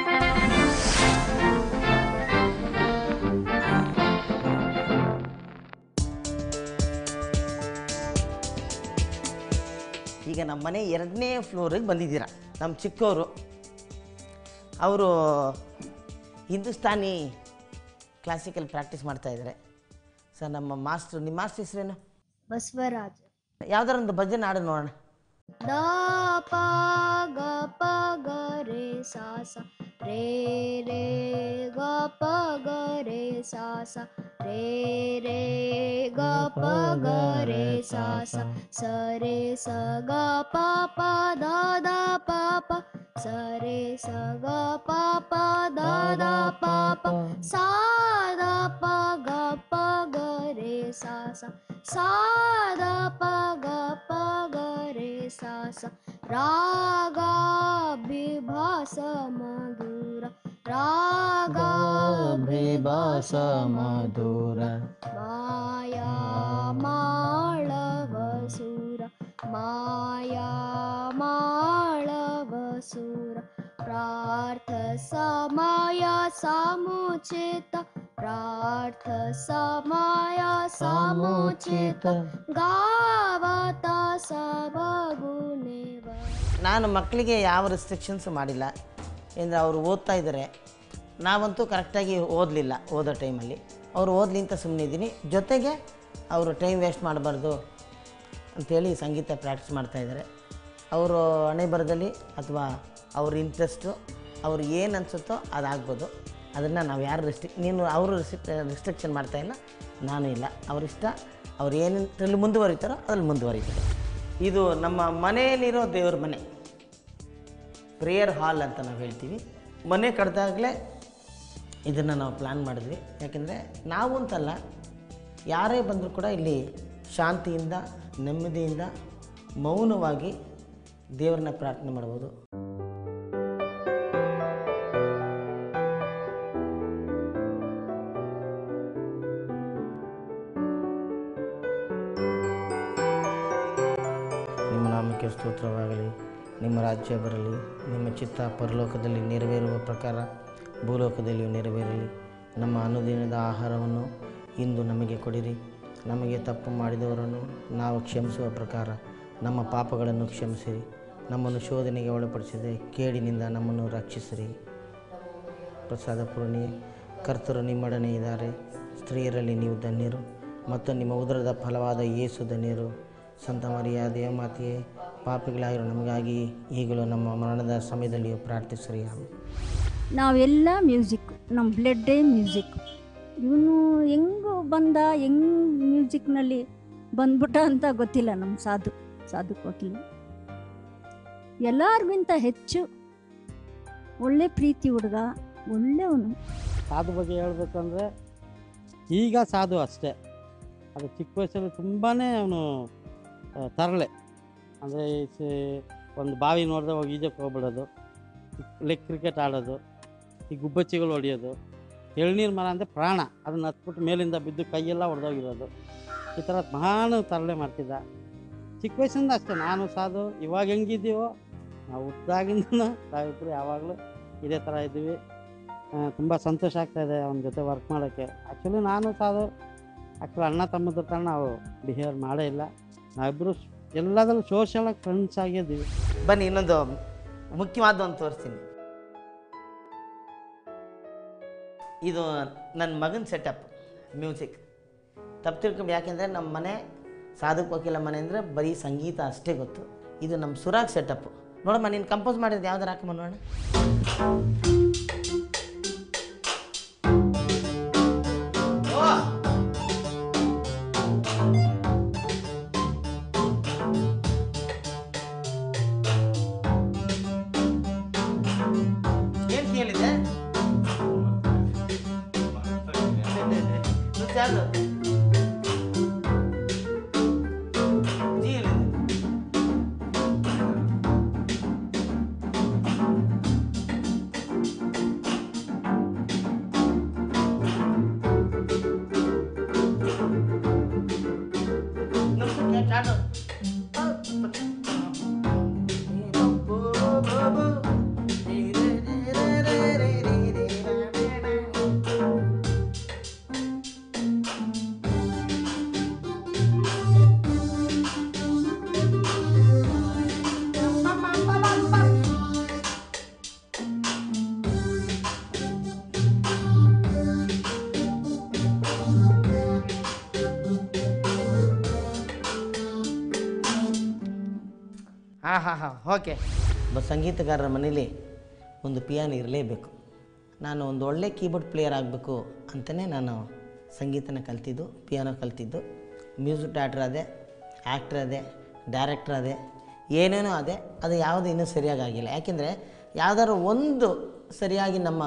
ಈಗ ನಮ್ಮ ಮನೆ ಎರಡನೇ ಫ್ಲೋರಿಗೆ ಬಂದಿದ್ದೀರ ನಮ್ಮ ಚಿಕ್ಕವರು ಅವರು ಹಿಂದೂಸ್ತಾನಿ ಕ್ಲಾಸಿಕಲ್ ಪ್ರಾಕ್ಟೀಸ್ ಮಾಡ್ತಾ ಇದ್ದಾರೆ ಸರ್ ನಮ್ಮ ಮಾಸ್ಟ್ರು ನಿಮ್ಮ ಮಾಸ್ಟರ್ ಹೆಸರೇನು ಬಸವರಾಜ್ ಯಾವ್ದಾರ ಒಂದು ಭಜನೆ ಹಾಡು ನೋಡೋಣ ದ ಪ ಗ ಪ ಗ ರೇ ಸಾ ಸ ರೇ ರೇ ಗ ಪ ಗ ರೇ ಸಾ ಸ ರೇ ರೇ ಗ ಪ ಗ ರೇ ಸಾ ಸ ಸ ರೇ ಸ ಗ ಪ ಪ ದ ದ ಪ ಪ ಸ ರೇ ಸ ಗ ಪ ಪ ದ ದ ಪ ಪ ಸಾ ದ ಪ ಗ ಪ ಗ ರೇ ಸಾ ಸ ಸಾ ದ ಪ ಗ ಪ ಗ ರೇ ಸಾ ಸ ರಾಗ ಬಿಭಾಸ ಮಧುರ ರಾಗ ಬಿಭಾಸ ಮಧುರ ಮಾಯಾ ಮಾಳವ ಸುರ ಮಾಯಾ ಮಾಳವ ಸುರ ಪ್ರಾರ್ಥ ಸಮಯ ಸಮುಚಿತ ಪ್ರಾರ್ಥ ಸಮಯ ಸಮುಚಿತ ಗಾವತ ಸಬಗುಣೇವ ನಾನು ಮಕ್ಕಳಿಗೆ ಯಾವ ರೆಸ್ಟ್ರಿಕ್ಷನ್ಸ್ ಮಾಡಿಲ್ಲ ಅಂದರೆ ಅವರು ಓದ್ತಾ ಇದ್ದಾರೆ ನಾವಂತೂ ಕರೆಕ್ಟಾಗಿ ಓದಲಿಲ್ಲ ಓದೋ ಟೈಮಲ್ಲಿ ಅವರು ಓದಲಿ ಅಂತ ಸುಮ್ಮನೆ ಇದ್ದೀನಿ ಜೊತೆಗೆ ಅವರು ಟೈಮ್ ವೇಸ್ಟ್ ಮಾಡಬಾರ್ದು ಅಂಥೇಳಿ ಸಂಗೀತ ಪ್ರಾಕ್ಟೀಸ್ ಮಾಡ್ತಾ ಇದ್ದಾರೆ ಅವರು ಹಣೆ ಬರದಲ್ಲಿ ಅಥವಾ ಅವ್ರ ಇಂಟ್ರೆಸ್ಟು ಅವ್ರು ಏನು ಅನಿಸುತ್ತೋ ಅದಾಗ್ಬೋದು ಅದನ್ನು ನಾವು ಯಾರು ರೆಸ್ಟ್ರಿಕ್ ನೀನು ಅವರು ರೆಸ್ಟ್ರಿಕ್ ರೆಸ್ಟ್ರಿಕ್ಷನ್ ಮಾಡ್ತಾ ಇಲ್ಲ ನಾನು ಇಲ್ಲ ಅವರಿಷ್ಟ ಅವ್ರು ಏನಂತರಲ್ಲಿ ಮುಂದುವರಿತಾರೋ ಅದ್ರಲ್ಲಿ ಮುಂದುವರಿತಾರೆ ಇದು ನಮ್ಮ ಮನೆಯಲ್ಲಿರೋ ದೇವ್ರ ಮನೆ ಪ್ರೇಯರ್ ಹಾಲ್ ಅಂತ ನಾವು ಹೇಳ್ತೀವಿ ಮನೆ ಕಟ್ಟಿದಾಗಲೇ ಇದನ್ನು ನಾವು ಪ್ಲ್ಯಾನ್ ಮಾಡಿದ್ವಿ ಯಾಕೆಂದರೆ ನಾವು ಅಂತಲ್ಲ ಯಾರೇ ಬಂದರೂ ಕೂಡ ಇಲ್ಲಿ ಶಾಂತಿಯಿಂದ ನೆಮ್ಮದಿಯಿಂದ ಮೌನವಾಗಿ ದೇವರನ್ನ ಪ್ರಾರ್ಥನೆ ಮಾಡ್ಬೋದು ನಿಮ್ಮ ನಾಮಕ್ಕೆ ಸ್ತೋತ್ರವಾಗಲಿ ನಿಮ್ಮ ರಾಜ್ಯ ಬರಲಿ ನಿಮ್ಮ ಚಿತ್ತ ಪರಲೋಕದಲ್ಲಿ ನೆರವೇರುವ ಪ್ರಕಾರ ಭೂಲೋಕದಲ್ಲಿಯೂ ನೆರವೇರಲಿ ನಮ್ಮ ಅನುದಿನದ ಆಹಾರವನ್ನು ಇಂದು ನಮಗೆ ಕೊಡಿರಿ ನಮಗೆ ತಪ್ಪು ಮಾಡಿದವರನ್ನು ನಾವು ಕ್ಷಮಿಸುವ ಪ್ರಕಾರ ನಮ್ಮ ಪಾಪಗಳನ್ನು ಕ್ಷಮಿಸಿರಿ ನಮ್ಮನ್ನು ಶೋಧನೆಗೆ ಒಳಪಡಿಸಿದೆ ಕೇಡಿನಿಂದ ನಮ್ಮನ್ನು ರಕ್ಷಿಸಿರಿ ಪ್ರಸಾದ ಪೂರ್ಣಿ ಕರ್ತರು ನಿಮ್ಮೊಡನೆ ಇದ್ದಾರೆ ಸ್ತ್ರೀಯರಲ್ಲಿ ನೀವು ಧನ್ಯರು ಮತ್ತು ನಿಮ್ಮ ಉದರದ ಫಲವಾದ ಯೇಸು ಧನ್ಯರು ಸಂತ ಮರಿಯ ದೇವಮಾತೆಯೇ ಪಾಪಿಗಳಾಗಿರೋ ನಮಗಾಗಿ ಈಗಲೂ ನಮ್ಮ ಮರಣದ ಸಮಯದಲ್ಲಿಯೂ ಪ್ರಾರ್ಥಿಸಿರಿ ಆಮೇಲೆ ನಾವೆಲ್ಲ ಮ್ಯೂಸಿಕ್ ನಮ್ಮ ಬ್ಲಡ್ಡೇ ಮ್ಯೂಸಿಕ್ ಇವನು ಹೆಂಗು ಬಂದ ಹೆಂಗ್ ಮ್ಯೂಸಿಕ್ನಲ್ಲಿ ಬಂದ್ಬಿಟ್ಟ ಅಂತ ಗೊತ್ತಿಲ್ಲ ನಮ್ಮ ಸಾಧು ಸಾಧು ಕೋಟ್ಲಿ ಎಲ್ಲರಿಗಿಂತ ಹೆಚ್ಚು ಒಳ್ಳೆ ಪ್ರೀತಿ ಹುಡುಗ ಒಳ್ಳೆಯವನು ಸಾಧು ಬಗ್ಗೆ ಹೇಳ್ಬೇಕಂದ್ರೆ ಈಗ ಸಾಧು ಅಷ್ಟೇ ಅದು ಚಿಕ್ಕ ವಯಸ್ಸಲ್ಲಿ ತುಂಬಾ ಅವನು ತರಲೆ ಅಂದರೆ ಒಂದು ಬಾವಿ ನೋಡಿದ್ರೆ ಹೋಗಿ ಈಜಕ್ಕೆ ಹೋಗ್ಬಿಡೋದು ಲೆಗ್ ಕ್ರಿಕೆಟ್ ಆಡೋದು ಈ ಗುಬ್ಬಚ್ಚಿಗಳು ಹೊಡಿಯೋದು ಎಳ್ನೀರು ಮರ ಅಂದರೆ ಪ್ರಾಣ ಅದನ್ನ ಹತ್ಬಿಟ್ಟು ಮೇಲಿಂದ ಬಿದ್ದು ಕೈಯೆಲ್ಲ ಹೊಡೆದೋಗಿರೋದು ಈ ಥರ ಮಹಾನ್ ತರಲೆ ಮಾಡ್ತಿದ್ದ ಚಿಕ್ಕ ವಯಸ್ಸಿಂದ ಅಷ್ಟೇ ನಾನು ಸಾಧು ಇವಾಗ ಹೆಂಗಿದ್ದೀವೋ ನಾವು ಹುಟ್ಟಿದಾಗಿಂದ ನಾವಿಬ್ಬರು ಯಾವಾಗಲೂ ಇದೇ ಥರ ಇದ್ದೀವಿ ತುಂಬ ಸಂತೋಷ ಆಗ್ತಾ ಇದೆ ಅವನ ಜೊತೆ ವರ್ಕ್ ಮಾಡೋಕ್ಕೆ ಆ್ಯಕ್ಚುಲಿ ನಾನು ಸಾಧು ಆ್ಯಕ್ಚುಲಿ ಅಣ್ಣ ತಮ್ಮದ್ರ ಥರ ನಾವು ಬಿಹೇವ್ ಮಾಡೇ ಇಲ್ಲ ನಾವಿಬ್ಬರು ಎಲ್ಲದರಲ್ಲೂ ಸೋಷಿಯಲಾಗಿ ಫ್ರೆಂಡ್ಸ್ ಆಗಿದ್ದೀವಿ ಬನ್ನಿ ಇನ್ನೊಂದು ಮುಖ್ಯವಾದ ಒಂದು ತೋರಿಸ್ತೀನಿ ಇದು ನನ್ನ ಮಗನ ಸೆಟಪ್ ಮ್ಯೂಸಿಕ್ ತಪ್ಪು ತಿಳ್ಕೊಂಡು ಯಾಕೆಂದರೆ ನಮ್ಮ ಮನೆ ಸಾಧಕ್ ವಕೀಲ ಮನೆ ಅಂದರೆ ಬರೀ ಸಂಗೀತ ಅಷ್ಟೇ ಗೊತ್ತು ಇದು ನಮ್ಮ ಸುರಾಗ್ ಸೆಟಪ್ ನೋಡಮ್ಮ ನೀನು ಕಂಪೋಸ್ ಮಾಡಿದ್ದು ಯಾವ್ದಾರು ಹಾಕಮ್ಮ ನೋಡೋಣ ಓ ಯಾರ್ದು ಜಿ ಎಲ್ಲಿದೆ? ನಮ್ದು ಚಾಟು. ಹಾಂ ಹಾಂ ಹಾಂ ಓಕೆ ಒಬ್ಬ ಸಂಗೀತಗಾರರ ಮನೇಲಿ ಒಂದು ಪಿಯಾನೋ ಇರಲೇಬೇಕು ನಾನು ಒಂದು ಒಳ್ಳೆ ಕೀಬೋರ್ಡ್ ಪ್ಲೇಯರ್ ಆಗಬೇಕು ಅಂತಲೇ ನಾನು ಸಂಗೀತನ ಕಲ್ತಿದ್ದು ಪಿಯಾನೋ ಕಲ್ತಿದ್ದು ಮ್ಯೂಸಿಕ್ ಡೈರೆಕ್ಟರ್ ಅದೇ ಆ್ಯಕ್ಟ್ರ್ ಅದೇ ಡೈರೆಕ್ಟರ್ ಅದೇ ಏನೇನೋ ಅದೇ ಅದು ಯಾವುದು ಇನ್ನೂ ಸರಿಯಾಗಿ ಆಗಿಲ್ಲ ಯಾಕೆಂದರೆ ಯಾವ್ದಾದ್ರು ಒಂದು ಸರಿಯಾಗಿ ನಮ್ಮ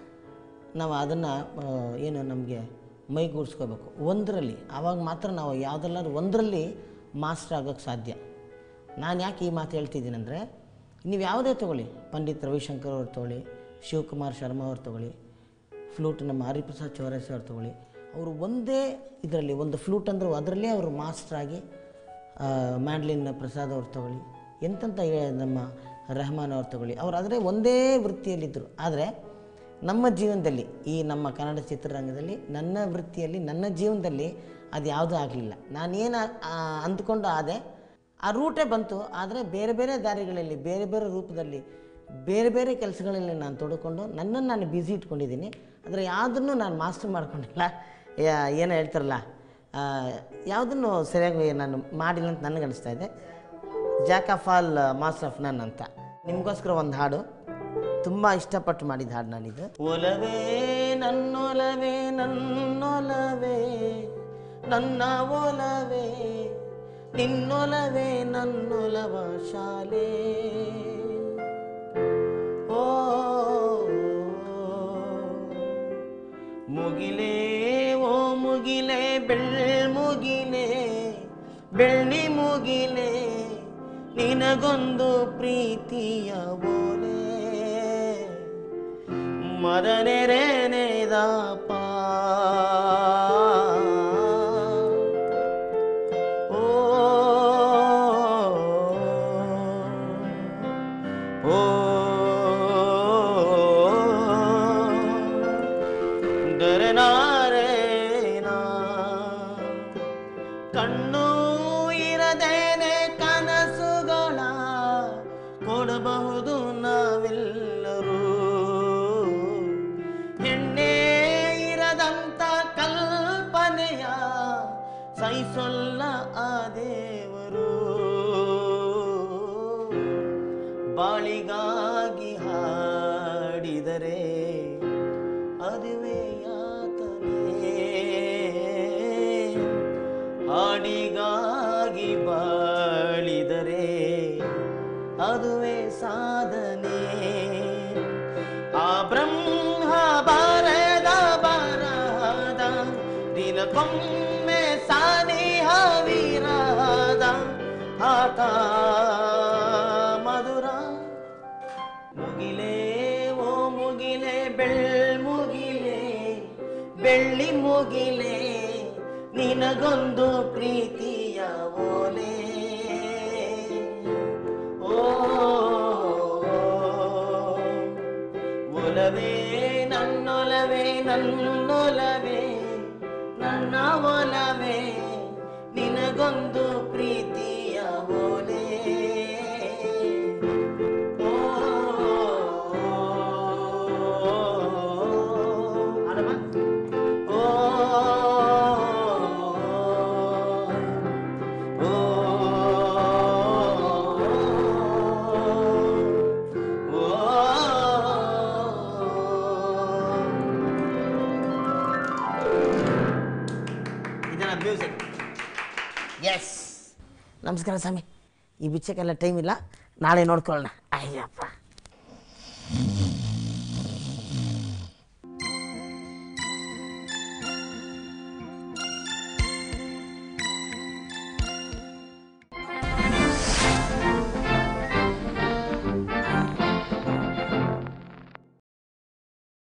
ನಾವು ಅದನ್ನು ಏನು ನಮಗೆ ಮೈಗೂಡಿಸ್ಕೋಬೇಕು ಒಂದರಲ್ಲಿ ಆವಾಗ ಮಾತ್ರ ನಾವು ಯಾವುದಲ್ಲಾದ್ರೂ ಒಂದರಲ್ಲಿ ಮಾಸ್ಟರ್ ಆಗೋಕ್ಕೆ ಸಾಧ್ಯ ನಾನು ಯಾಕೆ ಈ ಮಾತು ಹೇಳ್ತಿದ್ದೀನಿ ಅಂದರೆ ನೀವು ಯಾವುದೇ ತೊಗೊಳ್ಳಿ ಪಂಡಿತ್ ರವಿಶಂಕರ್ ಅವ್ರು ತೊಗೊಳ್ಳಿ ಶಿವಕುಮಾರ್ ಶರ್ಮಾ ಅವ್ರು ತೊಗೊಳ್ಳಿ ಫ್ಲೂಟ್ ನಮ್ಮ ಹರಿಪ್ರಸಾದ್ ಚೌರಸಿ ಅವ್ರು ತೊಗೊಳ್ಳಿ ಅವರು ಒಂದೇ ಇದರಲ್ಲಿ ಒಂದು ಫ್ಲೂಟ್ ಅಂದರು ಅದರಲ್ಲೇ ಅವರು ಮಾಸ್ಟರ್ ಆಗಿ ಮ್ಯಾಂಡ್ಲಿನ್ ಪ್ರಸಾದ್ ಅವ್ರು ತೊಗೊಳ್ಳಿ ಎಂತೆಂಥ ಏ- ನಮ್ಮ ರೆಹಮಾನ್ ಅವ್ರು ತೊಗೊಳ್ಳಿ ಅವ್ರು ಆದರೆ ಒಂದೇ ವೃತ್ತಿಯಲ್ಲಿದ್ದರು ಆದರೆ ನಮ್ಮ ಜೀವನದಲ್ಲಿ ಈ ನಮ್ಮ ಕನ್ನಡ ಚಿತ್ರರಂಗದಲ್ಲಿ ನನ್ನ ವೃತ್ತಿಯಲ್ಲಿ ನನ್ನ ಜೀವನದಲ್ಲಿ ಅದು ಯಾವುದೂ ಆಗಲಿಲ್ಲ ನಾನೇನು ಅಂದ್ಕೊಂಡು ಆದೆ ಆ ರೂಟೇ ಬಂತು ಆದರೆ ಬೇರೆ ಬೇರೆ ದಾರಿಗಳಲ್ಲಿ ಬೇರೆ ಬೇರೆ ರೂಪದಲ್ಲಿ ಬೇರೆ ಬೇರೆ ಕೆಲಸಗಳಲ್ಲಿ ನಾನು ತೊಡಕೊಂಡು ನನ್ನನ್ನು ನಾನು ಬ್ಯುಸಿ ಇಟ್ಕೊಂಡಿದ್ದೀನಿ ಆದರೆ ಯಾವುದನ್ನು ನಾನು ಮಾಸ್ಟರ್ ಮಾಡ್ಕೊಂಡಿಲ್ಲ ಯಾ- ಏನೋ ಹೇಳ್ತಾರಲ್ಲ ಯಾವುದನ್ನು ಸರಿಯಾಗಿ ನಾನು ಮಾಡಿಲ್ಲ ಅಂತ ನನಗೆ ಅನಿಸ್ತಾ ಇದೆ jack of all master of none ಅಂತ ನಿಮಗೋಸ್ಕರ ಒಂದು ಹಾಡು ತುಂಬ ಇಷ್ಟಪಟ್ಟು ಮಾಡಿದ ಹಾಡು ನಾನಿದು ಒಲವೇ ನನ್ನೊಲವೇ ನನ್ನೊಲವೇ ನನ್ನ ಒಲವೇ ನಿನ್ನೊಲವೇ ನನ್ನೊಲವ ಶಾಲೆ ಓ ಮುಗಿಲೇ ಓ ಮುಗಿಲೇ ಬೆಳ್ಮುಗಿಲೇ ಬೆಳ್ಳಿ ಮುಗಿಲೇ ನಿನಗೊಂದು ಪ್ರೀತಿಯ ಓಲೆ ಮದನೆರೆನೆದ ಓ ಓ ದರನಾರೇನಾ ಕಣ್ಣು ಇರದೇನೆ ಕನಸುಗಳ ಕೊಡಬಹುದು ನಾವೆಲ್ಲರೂ ಹೆಣ್ಣೆ ಇರದಂತ ಕಲ್ಪನೆಯ ಸಹಿಸೊಲ್ಲ ಆ ದೇವರು ಬಾಳಿಗಾಗಿ ಹಾಡಿದರೆ ಅದುವೇ ಯಾತನೆ ಹಾಡಿಗಾಗಿ ಬಾಳಿದರೆ ಅದುವೇ ಸಾಧನೆ ಆ ಬ್ರಹ್ಮ ಬರದ ಬರದ ದಿನಕ್ಕೊಮ್ಮೆ ಸಾನಿಹ ವಿರದ ಆತ ಮಧುರ ಮುಗಿಲೇ ಓ ಮುಗಿಲೇ ಬೆಳ್ಮುಗಿಲೇ ಬೆಳ್ಳಿ ಮುಗಿಲೇ ನಿನಗೊಂದು ಪ್ರೀತಿಯ ಓಲೆ ಓ ಒಲವೇ ನನ್ನೊಲವೇ ನನ್ನೊಲವೇ ನನ್ನ ಒಲವೇ ನಿನಗೊಂದು ಪ್ರೀತಿಯ ಓಲೆ ಓ ಆಡಮ್ಮ? ಓ ಓ ಇದನ್ನ ಮ್ಯೂಸಿಕ್ ಎಸ್ ನಮಸ್ಕಾರ ಸ್ವಾಮಿ ಈ ಬಿಚ್ಚಕ್ಕೆಲ್ಲ ಟೈಮ್ ಇಲ್ಲ ನಾಳೆ ನೋಡ್ಕೊಳ್ಳೋಣ ಅಯ್ಯಪ್ಪ